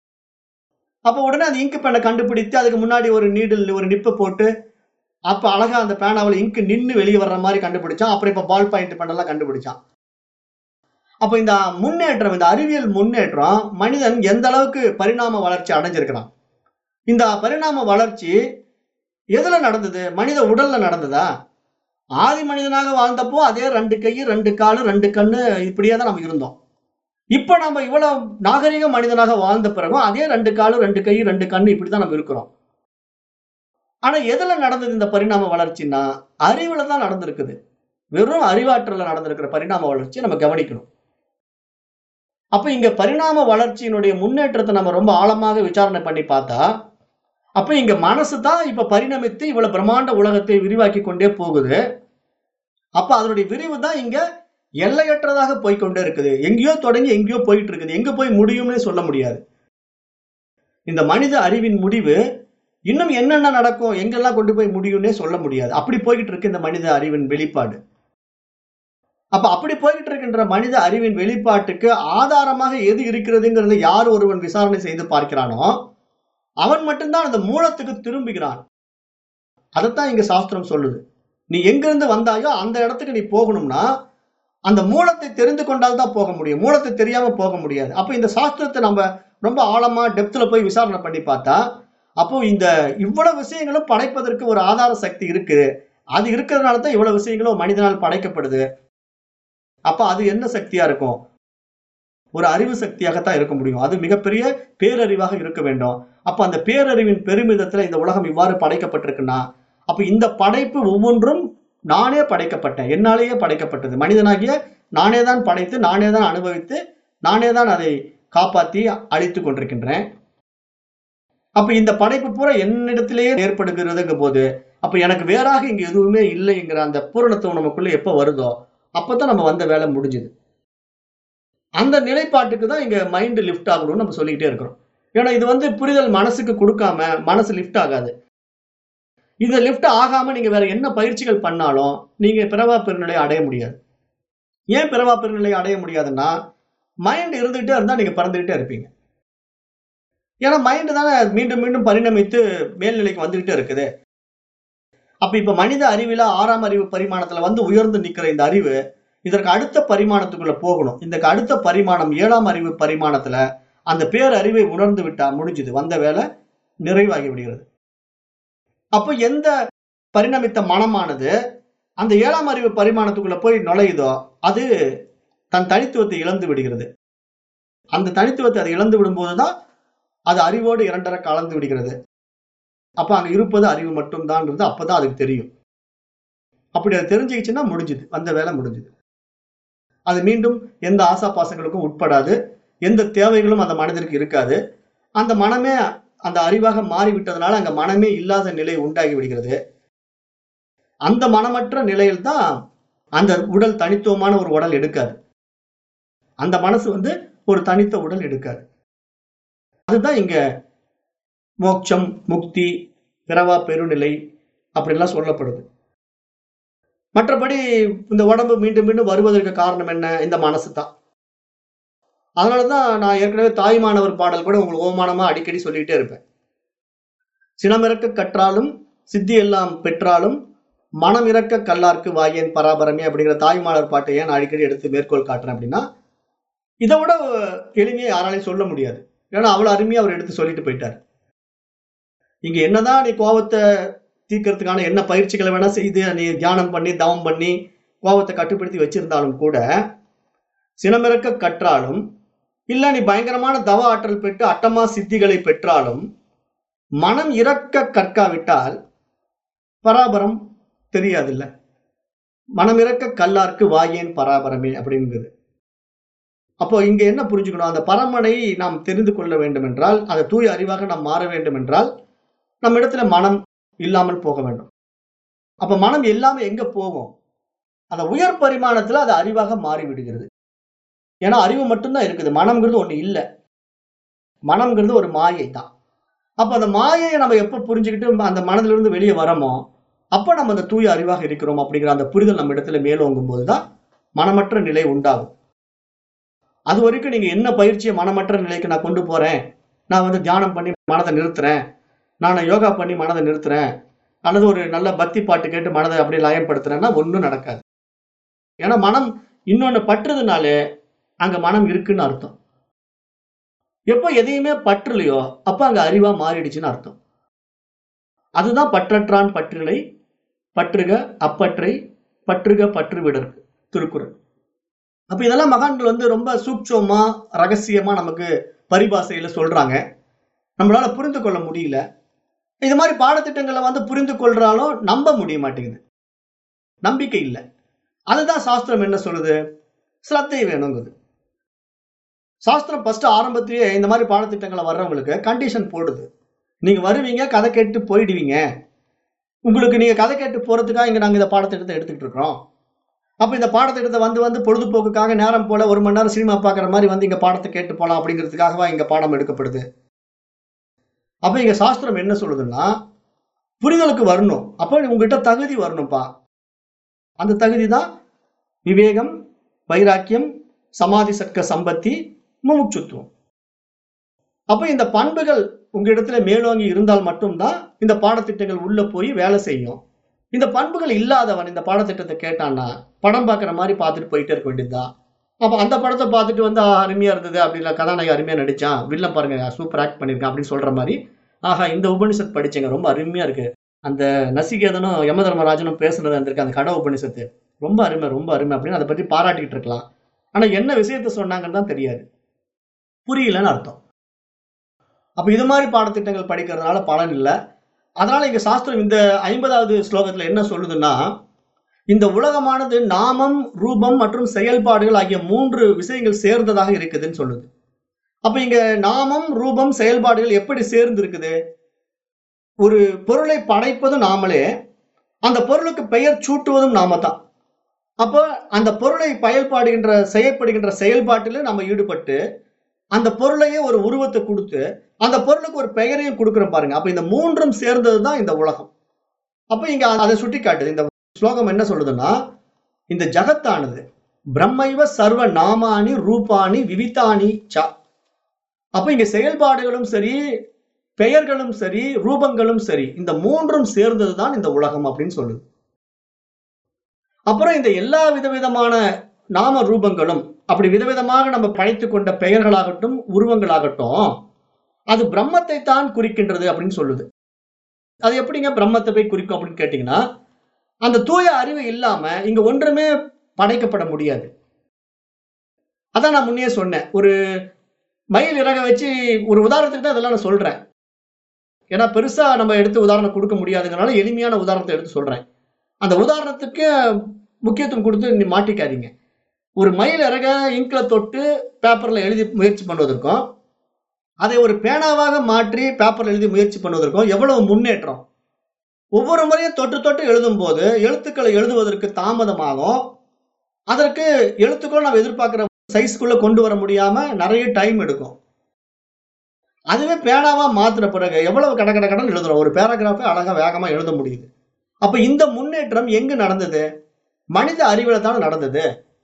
அப்போ உடனே அந்த இங்கு பெண்ணை கண்டுபிடித்து அதுக்கு முன்னாடி ஒரு நீடில் ஒரு நிப்பை போட்டு அப்ப அழகா அந்த பேனாவில் இங்கு நின்னு வெளியே வர்ற மாதிரி கண்டுபிடிச்சான் அப்புறம் இப்ப பால் பாயிண்ட் பண்ணலாம் கண்டுபிடிச்சான் அப்ப இந்த முன்னேற்றம் இந்த அறிவியல் முன்னேற்றம் மனிதன் எந்த அளவுக்கு பரிணாம வளர்ச்சி அடைஞ்சிருக்கிறான் இந்த பரிணாம வளர்ச்சி எதுல நடந்தது மனித உடல்ல நடந்ததா ஆதி மனிதனாக வாழ்ந்தப்போ அதே ரெண்டு கை ரெண்டு காலு ரெண்டு கண்ணு இப்படியே தான் நம்ம இருந்தோம் இப்ப நம்ம இவ்வளவு நாகரிக மனிதனாக வாழ்ந்த பிறகும் அதே ரெண்டு காலு ரெண்டு கை ரெண்டு கண்ணு இப்படிதான் நம்ம இருக்கிறோம் ஆனா எதுல நடந்தது இந்த பரிணாம வளர்ச்சின்னா அறிவுல தான் நடந்திருக்குது வெறும் அறிவாற்றல்ல நடந்திருக்கிற பரிணாம வளர்ச்சியை நம்ம கவனிக்கணும் அப்ப இங்க பரிணாம வளர்ச்சியினுடைய முன்னேற்றத்தை நம்ம ரொம்ப ஆழமாக விசாரணை பண்ணி பார்த்தா அப்ப இங்க மனசு தான் இப்ப பரிணமித்து இவ்வளவு பிரம்மாண்ட உலகத்தை விரிவாக்கி கொண்டே போகுது அப்ப அதனுடைய விரிவு தான் இங்க எல்லையற்றதாக போய்க்கொண்டே இருக்குது எங்கேயோ தொடங்கி எங்கேயோ போயிட்டு இருக்குது எங்க போய் முடியும்னே சொல்ல முடியாது இந்த மனித அறிவின் முடிவு இன்னும் என்னென்ன நடக்கும் எங்கெல்லாம் கொண்டு போய் முடியும்னே சொல்ல முடியாது அப்படி போய்கிட்டு இருக்கு இந்த மனித அறிவின் வெளிப்பாடு அப்ப அப்படி போய்கிட்டு இருக்கின்ற மனித அறிவின் வெளிப்பாட்டுக்கு ஆதாரமாக எது இருக்கிறதுங்கிறத யார் ஒருவன் விசாரணை செய்து பார்க்கிறானோ அவன் மட்டும்தான் அந்த மூலத்துக்கு திரும்புகிறான் அதைத்தான் இங்க சாஸ்திரம் சொல்லுது நீ எங்கிருந்து வந்தாயோ அந்த இடத்துக்கு நீ போகணும்னா அந்த மூலத்தை தெரிந்து கொண்டால் தான் போக முடியும் மூலத்தை தெரியாம போக முடியாது அப்ப இந்த சாஸ்திரத்தை நம்ம ரொம்ப ஆழமா டெப்த்ல போய் விசாரணை பண்ணி பார்த்தா அப்போ இந்த இவ்வளவு விஷயங்களும் படைப்பதற்கு ஒரு ஆதார சக்தி இருக்கு அது இருக்கிறதுனால தான் இவ்வளவு விஷயங்களும் மனிதனால் படைக்கப்படுது அப்ப அது என்ன சக்தியா இருக்கும் ஒரு அறிவு சக்தியாகத்தான் இருக்க முடியும் அது மிகப்பெரிய பேரறிவாக இருக்க வேண்டும் அப்ப அந்த பேரறிவின் பெருமிதத்துல இந்த உலகம் இவ்வாறு படைக்கப்பட்டிருக்குன்னா அப்ப இந்த படைப்பு ஒவ்வொன்றும் நானே படைக்கப்பட்டேன் என்னாலேயே படைக்கப்பட்டது மனிதனாகிய நானே தான் படைத்து நானே தான் அனுபவித்து நானே தான் அதை காப்பாத்தி அழித்து கொண்டிருக்கின்றேன் அப்ப இந்த படைப்பு பூரா என்னிடத்திலேயே ஏற்படுகிறதுங்க போது அப்ப எனக்கு வேறாக இங்க எதுவுமே இல்லைங்கிற அந்த பூரணத்துவம் நமக்குள்ள எப்ப வருதோ அப்பதான் நம்ம வந்த வேலை முடிஞ்சுது அந்த நிலைப்பாட்டுக்கு தான் இங்க மைண்ட் லிஃப்ட் ஆகணும்னு நம்ம சொல்லிக்கிட்டே இருக்கிறோம் ஏன்னா இது வந்து புரிதல் மனசுக்கு கொடுக்காம மனசு லிஃப்ட் ஆகாது இந்த லிஃப்ட் ஆகாம நீங்க வேற என்ன பயிற்சிகள் பண்ணாலும் நீங்க பிறவா பெருநிலையை அடைய முடியாது ஏன் பிறவா பெருநிலையை அடைய முடியாதுன்னா மைண்ட் இருந்துகிட்டே இருந்தா நீங்க பறந்துகிட்டே இருப்பீங்க ஏன்னா மைண்ட் தானே மீண்டும் மீண்டும் பரிணமித்து மேல்நிலைக்கு வந்துகிட்டே இருக்குது அப்ப இப்ப மனித அறிவில ஆறாம் அறிவு பரிமாணத்துல வந்து உயர்ந்து நிக்கிற இந்த அறிவு இதற்கு அடுத்த பரிமாணத்துக்குள்ள போகணும் இந்த அடுத்த பரிமாணம் ஏழாம் அறிவு பரிமாணத்துல அந்த பேரறிவை உணர்ந்து விட்டா முடிஞ்சுது வந்த வேலை நிறைவாகி விடுகிறது அப்போ எந்த பரிணமித்த மனமானது அந்த ஏழாம் அறிவு பரிமாணத்துக்குள்ள போய் நுழையுதோ அது தன் தனித்துவத்தை இழந்து விடுகிறது அந்த தனித்துவத்தை அது இழந்து விடும்போதுதான் அது அறிவோடு இரண்டரை கலந்து விடுகிறது அப்ப அங்க இருப்பது அறிவு மட்டும்தான்ன்றது அப்பதான் அதுக்கு தெரியும் அப்படி அது தெரிஞ்சுக்கிச்சுன்னா முடிஞ்சுது அந்த வேலை முடிஞ்சுது அது மீண்டும் எந்த ஆசா பாசங்களுக்கும் உட்படாது எந்த தேவைகளும் அந்த மனதிற்கு இருக்காது அந்த மனமே அந்த அறிவாக மாறிவிட்டதுனால அங்க மனமே இல்லாத நிலை உண்டாகி விடுகிறது அந்த மனமற்ற நிலையில் தான் அந்த உடல் தனித்துவமான ஒரு உடல் எடுக்காது அந்த மனசு வந்து ஒரு தனித்த உடல் எடுக்காது அதுதான் இங்க மோட்சம் முக்தி பிறவா பெருநிலை அப்படிலாம் சொல்லப்படுது மற்றபடி இந்த உடம்பு மீண்டும் மீண்டும் வருவதற்கு காரணம் என்ன இந்த மனசு தான் அதனாலதான் நான் ஏற்கனவே தாய்மானவர் பாடல் கூட உங்களுக்கு ஓமானமா அடிக்கடி சொல்லிக்கிட்டே இருப்பேன் சினமிறக்க கற்றாலும் சித்தி எல்லாம் பெற்றாலும் மனம் இறக்க கல்லார்க்கு வாயேன் பராபரமே அப்படிங்கிற தாய்மானவர் பாட்டை ஏன் நான் அடிக்கடி எடுத்து மேற்கோள் காட்டுறேன் அப்படின்னா இதை விட எளிமையை யாராலையும் சொல்ல முடியாது ஏன்னா அவ்வளவு அருமையா அவர் எடுத்து சொல்லிட்டு போயிட்டார் இங்க என்னதான் நீ கோபத்தை தீர்க்கறதுக்கான என்ன பயிற்சிகளை வேணா செய்து நீ தியானம் பண்ணி தவம் பண்ணி கோபத்தை கட்டுப்படுத்தி வச்சிருந்தாலும் கூட சினமிறக்க கற்றாலும் இல்ல நீ பயங்கரமான தவ ஆற்றல் பெற்று அட்டமா சித்திகளை பெற்றாலும் மனம் இறக்க கற்காவிட்டால் பராபரம் தெரியாதுல்ல மனம் இறக்க கல்லார்க்கு வாயேன் பராபரமே அப்படிங்கிறது அப்போ இங்க என்ன புரிஞ்சுக்கணும் அந்த பரமனை நாம் தெரிந்து கொள்ள வேண்டும் என்றால் அந்த தூய அறிவாக நாம் மாற வேண்டும் என்றால் நம்ம இடத்துல மனம் இல்லாமல் போக வேண்டும் அப்ப மனம் இல்லாம எங்க போகும் அந்த உயர் பரிமாணத்துல அது அறிவாக மாறி விடுகிறது ஏன்னா அறிவு மட்டும்தான் இருக்குது மனம்ங்கிறது ஒண்ணு இல்லை மனம்ங்கிறது ஒரு மாயை தான் அப்ப அந்த மாயையை நம்ம எப்ப புரிஞ்சுக்கிட்டு அந்த மனதிலிருந்து இருந்து வெளியே வரமோ அப்ப நம்ம அந்த தூய அறிவாக இருக்கிறோம் அப்படிங்கிற அந்த புரிதல் நம்ம இடத்துல மேலோங்கும் போதுதான் மனமற்ற நிலை உண்டாகும் அது வரைக்கும் நீங்க என்ன பயிற்சியை மனமற்ற நிலைக்கு நான் கொண்டு போறேன் நான் வந்து தியானம் பண்ணி மனதை நிறுத்துறேன் நான் யோகா பண்ணி மனதை நிறுத்துறேன் அல்லது ஒரு நல்ல பக்தி பாட்டு கேட்டு மனதை அப்படியே லயப்படுத்துறேன்னா ஒன்றும் நடக்காது ஏன்னா மனம் இன்னொன்னு பற்றுறதுனாலே அங்க மனம் இருக்குன்னு அர்த்தம் எப்போ எதையுமே பற்றலையோ அப்ப அங்க அறிவா மாறிடுச்சுன்னு அர்த்தம் அதுதான் பற்றற்றான் பற்றிலை பற்றுக அப்பற்றை பற்றுக பற்று விடற்கு திருக்குறள் அப்ப இதெல்லாம் மகான்கள் வந்து ரொம்ப சூட்சமா ரகசியமா நமக்கு பரிபாசையில சொல்றாங்க நம்மளால புரிந்து கொள்ள முடியல இது மாதிரி பாடத்திட்டங்களை வந்து புரிந்து கொள்றாலும் நம்ப முடிய மாட்டேங்குது நம்பிக்கை இல்லை அதுதான் சாஸ்திரம் என்ன சொல்லுது சிரத்தை வேணுங்குது சாஸ்திரம் ஃபர்ஸ்ட் ஆரம்பத்திலேயே இந்த மாதிரி பாடத்திட்டங்களை வர்றவங்களுக்கு கண்டிஷன் போடுது நீங்க வருவீங்க கதை கேட்டு போயிடுவீங்க உங்களுக்கு நீங்க கதை கேட்டு போறதுக்காக இங்க நாங்க இந்த பாடத்திட்டத்தை எடுத்துக்கிட்டு இருக்கிறோம் அப்ப இந்த பாடத்திட்டத்தை வந்து வந்து பொழுதுபோக்குக்காக நேரம் போல ஒரு மணி நேரம் சினிமா பார்க்குற மாதிரி வந்து இங்க பாடத்தை கேட்டு போலாம் அப்படிங்கிறதுக்காகவா இங்க பாடம் எடுக்கப்படுது அப்ப இங்க சாஸ்திரம் என்ன சொல்லுதுன்னா புரிதலுக்கு வரணும் அப்ப உங்ககிட்ட தகுதி வரணும்ப்பா அந்த தகுதி தான் விவேகம் வைராக்கியம் சமாதி சட்க சம்பத்தி முமுட்சுத்துவம் அப்ப இந்த பண்புகள் உங்க இடத்துல மேலோங்கி இருந்தால் மட்டும்தான் இந்த பாடத்திட்டங்கள் உள்ள போய் வேலை செய்யும் இந்த பண்புகள் இல்லாதவன் இந்த பாடத்திட்டத்தை கேட்டான்னா படம் பார்க்குற மாதிரி பார்த்துட்டு போயிட்டே இருக்க வேண்டியதுதான் அப்ப அந்த படத்தை பார்த்துட்டு வந்து "ஆ, அருமையா இருந்தது அப்படின்னா கதாநாயகி அருமையா நடிச்சான் வில்லம் பாருங்க சூப்பர் ஆக்ட் பண்ணியிருக்கான் அப்படின்னு சொல்ற மாதிரி ஆஹா இந்த உபனிஷத் படிச்சேங்க ரொம்ப அருமையா இருக்கு அந்த நசிகேதனும் யம தர்மராஜனும் பேசுனது அந்த இருக்கு அந்த கட உபனிஷத்து ரொம்ப அருமை ரொம்ப அருமை அப்படின்னு அதை பத்தி பாராட்டிக்கிட்டு இருக்கலாம் ஆனா என்ன விஷயத்த சொன்னாங்கன்னு தான் தெரியாது புரியலன்னு அர்த்தம் அப்ப இது மாதிரி பாடத்திட்டங்கள் படிக்கிறதுனால பலன் இல்லை அதனால இங்க சாஸ்திரம் இந்த ஐம்பதாவது ஸ்லோகத்துல என்ன சொல்லுதுன்னா இந்த உலகமானது நாமம் ரூபம் மற்றும் செயல்பாடுகள் ஆகிய மூன்று விஷயங்கள் சேர்ந்ததாக இருக்குதுன்னு சொல்லுது அப்ப இங்க நாமம் ரூபம் செயல்பாடுகள் எப்படி சேர்ந்து இருக்குது ஒரு பொருளை படைப்பதும் நாமளே அந்த பொருளுக்கு பெயர் சூட்டுவதும் நாம தான் அப்போ அந்த பொருளை பயல்பாடுகின்ற செயல்படுகின்ற செயல்பாட்டில நம்ம ஈடுபட்டு அந்த பொருளையே ஒரு உருவத்தை கொடுத்து அந்த பொருளுக்கு ஒரு பெயரையும் கொடுக்குறோம் பாருங்க அப்ப இந்த மூன்றும் சேர்ந்தது தான் இந்த உலகம் அப்ப இங்க அதை சுட்டி காட்டுது இந்த ஸ்லோகம் என்ன சொல்லுதுன்னா இந்த ஜகத்தானது பிரம்மைவ சர்வ நாமானி ரூபானி விவிதானி ச அப்ப இங்க செயல்பாடுகளும் சரி பெயர்களும் சரி ரூபங்களும் சரி இந்த மூன்றும் சேர்ந்ததுதான் இந்த உலகம் அப்படின்னு சொல்லுது அப்புறம் இந்த எல்லா விதவிதமான நாம ரூபங்களும் அப்படி விதவிதமாக நம்ம படைத்து கொண்ட பெயர்களாகட்டும் உருவங்களாகட்டும் அது பிரம்மத்தை தான் குறிக்கின்றது அப்படின்னு சொல்லுது அது எப்படிங்க பிரம்மத்தை போய் குறிக்கும் அப்படின்னு கேட்டீங்கன்னா அந்த தூய அறிவு இல்லாம இங்க ஒன்றுமே படைக்கப்பட முடியாது அதான் நான் முன்னே சொன்னேன் ஒரு மயில் இறக வச்சு ஒரு உதாரணத்துக்கு தான் இதெல்லாம் நான் சொல்றேன் ஏன்னா பெருசா நம்ம எடுத்து உதாரணம் கொடுக்க முடியாதுங்கிறனால எளிமையான உதாரணத்தை எடுத்து சொல்றேன் அந்த உதாரணத்துக்கு முக்கியத்துவம் கொடுத்து நீ மாட்டிக்காதீங்க ஒரு மயில் இறக இங்க்ல தொட்டு பேப்பர்ல எழுதி முயற்சி பண்ணுவதற்கும் அதை ஒரு பேனாவாக மாற்றி பேப்பர்ல எழுதி முயற்சி பண்ணுவதற்கும் எவ்வளவு முன்னேற்றம் ஒவ்வொரு முறையும் தொட்டு தொட்டு எழுதும் போது எழுத்துக்களை எழுதுவதற்கு தாமதமாகும் அதற்கு எழுத்துக்கள் நம்ம எதிர்பார்க்கிற சைஸ்க்குள்ள கொண்டு வர முடியாம நிறைய டைம் எடுக்கும் அதுவே பேனாவா மாத்தின பிறகு எவ்வளவு கட கட கடன் எழுதுறோம் ஒரு பேராகிராஃபை அழகா வேகமா எழுத முடியுது அப்ப இந்த முன்னேற்றம் எங்க நடந்தது மனித அறிவுல தானே நடந்தது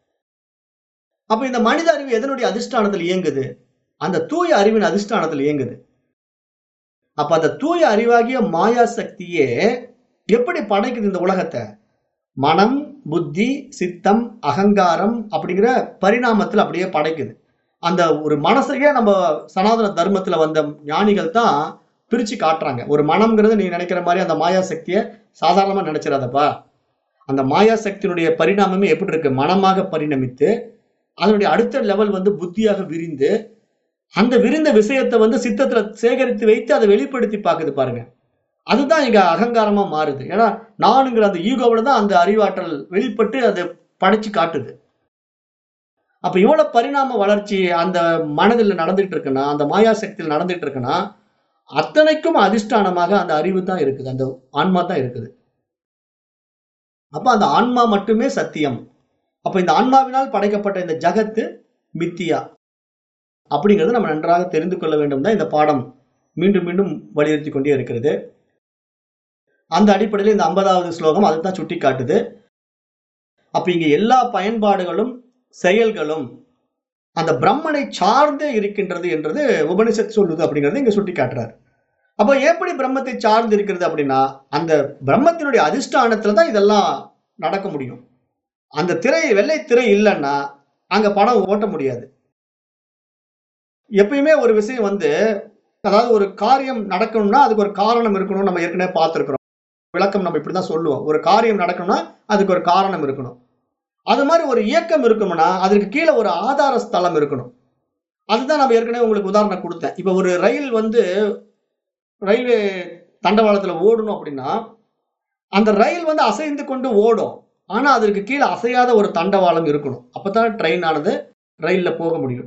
அப்ப இந்த மனித அறிவு எதனுடைய அதிஷ்டானத்தில் இயங்குது அந்த தூய அறிவின் அதிஷ்டானத்தில் இயங்குது அப்ப அந்த தூய அறிவாகிய மாயா சக்தியே எப்படி படைக்குது இந்த உலகத்தை மனம் புத்தி சித்தம் அகங்காரம் அப்படிங்கிற பரிணாமத்தில் அப்படியே படைக்குது அந்த ஒரு மனசையே நம்ம சனாதன தர்மத்துல வந்த ஞானிகள் தான் பிரிச்சு காட்டுறாங்க ஒரு மனம்ங்கிறது நீ நினைக்கிற மாதிரி அந்த மாயா சக்தியை சாதாரணமா நினைச்சிடாதப்பா அந்த மாயா சக்தியினுடைய பரிணாமமே எப்படி இருக்கு மனமாக பரிணமித்து அதனுடைய அடுத்த லெவல் வந்து புத்தியாக விரிந்து அந்த விரிந்த விஷயத்தை வந்து சித்தத்துல சேகரித்து வைத்து அதை வெளிப்படுத்தி பார்க்குது பாருங்க அதுதான் இங்க அகங்காரமா மாறுது ஏன்னா நானுங்கிற அந்த ஈகோவில் தான் அந்த அறிவாற்றல் வெளிப்பட்டு அதை படைச்சு காட்டுது அப்ப இவ்வளவு பரிணாம வளர்ச்சி அந்த மனதில் நடந்துட்டு இருக்குன்னா அந்த மாயா சக்தியில் நடந்துட்டு இருக்குன்னா அத்தனைக்கும் அதிஷ்டானமாக அந்த அறிவு தான் இருக்குது அந்த ஆன்மா தான் இருக்குது அப்ப அந்த ஆன்மா மட்டுமே சத்தியம் அப்ப இந்த ஆன்மாவினால் படைக்கப்பட்ட இந்த ஜகத்து மித்தியா அப்படிங்கிறது நம்ம நன்றாக தெரிந்து கொள்ள வேண்டும் தான் இந்த பாடம் மீண்டும் மீண்டும் வலியுறுத்தி கொண்டே இருக்கிறது அந்த அடிப்படையில் இந்த ஐம்பதாவது ஸ்லோகம் அதை தான் சுட்டி காட்டுது அப்ப இங்க எல்லா பயன்பாடுகளும் செயல்களும் அந்த பிரம்மனை சார்ந்தே இருக்கின்றது என்றது உபனிஷத் சொல்லுது அப்படிங்கறது இங்க சுட்டி காட்டுறாரு அப்ப எப்படி பிரம்மத்தை சார்ந்து இருக்கிறது அப்படின்னா அந்த பிரம்மத்தினுடைய அதிஷ்டானத்துல தான் இதெல்லாம் நடக்க முடியும் அந்த திரை வெள்ளை திரை இல்லைன்னா அங்க படம் ஓட்ட முடியாது எப்பயுமே ஒரு விஷயம் வந்து அதாவது ஒரு காரியம் நடக்கணும்னா அதுக்கு ஒரு காரணம் இருக்கணும் நம்ம ஏற்கனவே பார்த்துருக்கிறோம் விளக்கம் நம்ம இப்படிதான் சொல்லுவோம் ஒரு காரியம் நடக்கணும்னா அதுக்கு ஒரு காரணம் இருக்கணும் அது மாதிரி ஒரு இயக்கம் இருக்கணும்னா அதற்கு கீழே ஒரு ஆதார ஸ்தலம் இருக்கணும் அதுதான் நம்ம ஏற்கனவே உங்களுக்கு உதாரணம் கொடுத்தேன் இப்போ ஒரு ரயில் வந்து ரயில்வே தண்டவாளத்துல ஓடணும் அப்படின்னா அந்த ரயில் வந்து அசைந்து கொண்டு ஓடும் ஆனா அதற்கு கீழே அசையாத ஒரு தண்டவாளம் இருக்கணும் அப்பதான் ட்ரெயின் ஆனது ரயில்ல போக முடியும்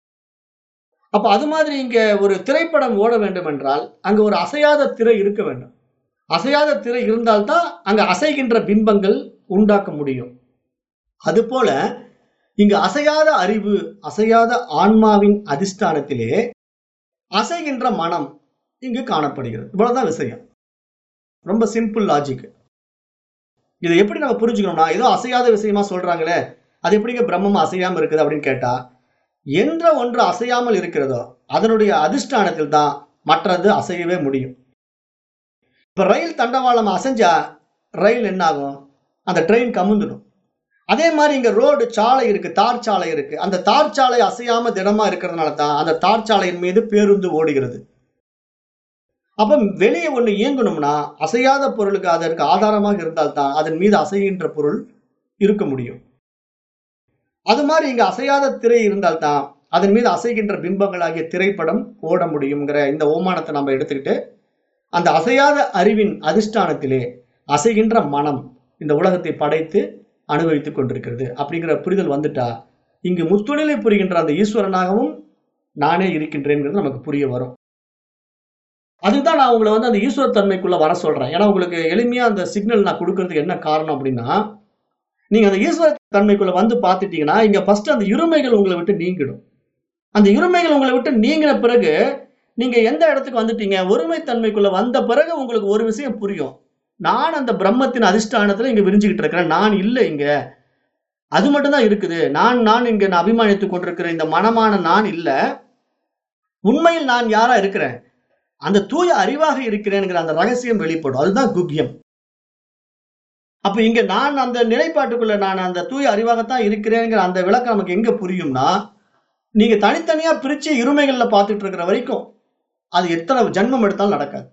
அப்ப அது மாதிரி இங்க ஒரு திரைப்படம் ஓட வேண்டும் என்றால் அங்க ஒரு அசையாத திரை இருக்க வேண்டும் அசையாத திரை இருந்தால்தான் அங்க அசைகின்ற பிம்பங்கள் உண்டாக்க முடியும் அதுபோல இங்கு அசையாத அறிவு அசையாத ஆன்மாவின் அதிஷ்டானத்திலே அசைகின்ற மனம் இங்கு காணப்படுகிறது இவ்வளவுதான் விஷயம் ரொம்ப சிம்பிள் லாஜிக் இதை எப்படி நம்ம புரிஞ்சுக்கணும்னா ஏதோ அசையாத விஷயமா சொல்றாங்களே அது எப்படிங்க பிரம்மம் அசையாம இருக்குது அப்படின்னு கேட்டா என்ற ஒன்று அசையாமல் இருக்கிறதோ அதனுடைய அதிஷ்டானத்தில் தான் மற்றது அசையவே முடியும் இப்ப ரயில் தண்டவாளம் அசைஞ்சா ரயில் என்ன ஆகும் அந்த ட்ரெயின் கமுந்துடும் அதே மாதிரி இங்க ரோடு சாலை இருக்கு தார் சாலை இருக்கு அந்த தார் சாலை அசையாம திடமா இருக்கிறதுனால தான் அந்த தார் சாலையின் மீது பேருந்து ஓடுகிறது அப்ப வெளியே ஒண்ணு இயங்கணும்னா அசையாத பொருளுக்கு அதற்கு ஆதாரமாக இருந்தால்தான் அதன் மீது அசைகின்ற பொருள் இருக்க முடியும் அது மாதிரி இங்க அசையாத திரை இருந்தால்தான் அதன் மீது அசைகின்ற பிம்பங்களாகிய திரைப்படம் ஓட முடியுங்கிற இந்த ஓமானத்தை நம்ம எடுத்துக்கிட்டு அந்த அசையாத அறிவின் அதிஷ்டானத்திலே அசைகின்ற மனம் இந்த உலகத்தை படைத்து அனுபவித்துக் கொண்டிருக்கிறது அப்படிங்கிற புரிதல் வந்துட்டா இங்கு முத்தொழிலை புரிகின்ற அந்த ஈஸ்வரனாகவும் நானே இருக்கின்றேங்கிறது நமக்கு புரிய வரும் அதுதான் நான் உங்களை வந்து அந்த ஈஸ்வர தன்மைக்குள்ள வர சொல்றேன் ஏன்னா உங்களுக்கு எளிமையா அந்த சிக்னல் நான் கொடுக்கறதுக்கு என்ன காரணம் அப்படின்னா நீங்க அந்த ஈஸ்வர தன்மைக்குள்ள வந்து பார்த்துட்டீங்கன்னா இங்க ஃபர்ஸ்ட் அந்த இருமைகள் உங்களை விட்டு நீங்கிடும் அந்த இருமைகள் உங்களை விட்டு நீங்கின பிறகு நீங்க எந்த இடத்துக்கு வந்துட்டீங்க ஒருமை தன்மைக்குள்ள வந்த பிறகு உங்களுக்கு ஒரு விஷயம் புரியும் நான் அந்த பிரம்மத்தின் அதிஷ்டானத்துல இங்க விரிஞ்சுக்கிட்டு இருக்கிறேன் நான் இல்லை இங்க அது மட்டும்தான் இருக்குது நான் நான் இங்க நான் அபிமானித்துக் கொண்டிருக்கிற இந்த மனமான நான் இல்ல உண்மையில் நான் யாரா இருக்கிறேன் அந்த தூய அறிவாக இருக்கிறேங்கிற அந்த ரகசியம் வெளிப்படும் அதுதான் குக்கியம் அப்ப இங்க நான் அந்த நிலைப்பாட்டுக்குள்ள நான் அந்த தூய அறிவாகத்தான் இருக்கிறேங்கிற அந்த விளக்கம் நமக்கு எங்க புரியும்னா நீங்க தனித்தனியா பிரிச்சு இருமைகள்ல பார்த்துட்டு இருக்கிற வரைக்கும் அது எத்தனை ஜென்மம் எடுத்தாலும் நடக்காது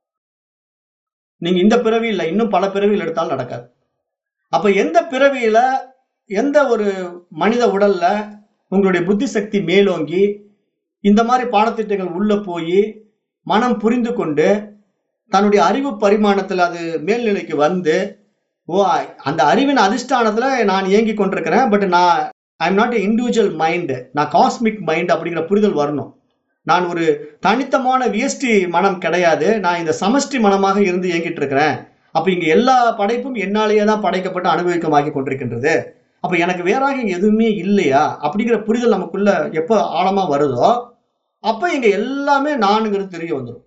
நீங்க இந்த பிறவி இல்லை இன்னும் பல பிறவிகள் எடுத்தாலும் நடக்காது அப்ப எந்த பிறவியில எந்த ஒரு மனித உடல்ல உங்களுடைய புத்தி சக்தி மேலோங்கி இந்த மாதிரி பாடத்திட்டங்கள் உள்ள போய் மனம் புரிந்து கொண்டு தன்னுடைய அறிவு பரிமாணத்துல அது மேல்நிலைக்கு வந்து ஓ அந்த அறிவின் அதிஷ்டானத்துல நான் இயங்கி கொண்டிருக்கிறேன் பட் நான் I am not individual mind நான் காஸ்மிக் மைண்ட் அப்படிங்கிற புரிதல் வரணும் நான் ஒரு தனித்தமான விஎஸ்டி மனம் கிடையாது நான் இந்த சமஷ்டி மனமாக இருந்து இயங்கிட்டு இருக்கிறேன் அப்ப இங்க எல்லா படைப்பும் என்னாலேயே தான் படைக்கப்பட்டு அனுபவிக்கமாகி கொண்டிருக்கின்றது அப்ப எனக்கு வேறாக இங்க எதுவுமே இல்லையா அப்படிங்கிற புரிதல் நமக்குள்ள எப்போ ஆழமா வருதோ அப்ப இங்க எல்லாமே நானுங்கிறது தெரிய வந்துடும்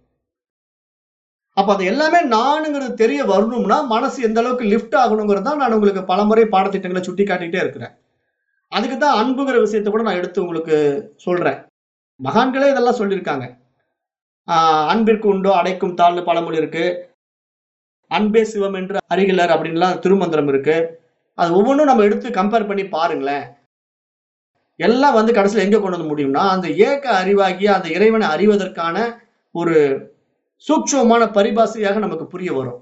அப்ப அது எல்லாமே நானுங்கிறது தெரிய வரணும்னா மனசு எந்த அளவுக்கு லிஃப்ட் ஆகணுங்கிறது தான் நான் உங்களுக்கு பலமுறை பாடத்திட்டங்களை சுட்டி காட்டிக்கிட்டே இருக்கிறேன் அதுக்கு தான் அன்புங்கிற விஷயத்தை கூட நான் எடுத்து உங்களுக்கு சொல்றேன் மகான்களே இதெல்லாம் சொல்லியிருக்காங்க ஆஹ் அன்பிற்கு உண்டோ அடைக்கும் தாழ்னு பழமொழி இருக்கு அன்பே சிவம் என்று அருகிலர் அப்படின்லாம் திருமந்திரம் இருக்கு அது ஒவ்வொன்றும் நம்ம எடுத்து கம்பேர் பண்ணி பாருங்களேன் எல்லாம் வந்து கடைசியில் எங்க கொண்டு வந்து முடியும்னா அந்த ஏக்க அறிவாகிய அந்த இறைவனை அறிவதற்கான ஒரு சூட்சமான பரிபாசையாக நமக்கு புரிய வரும்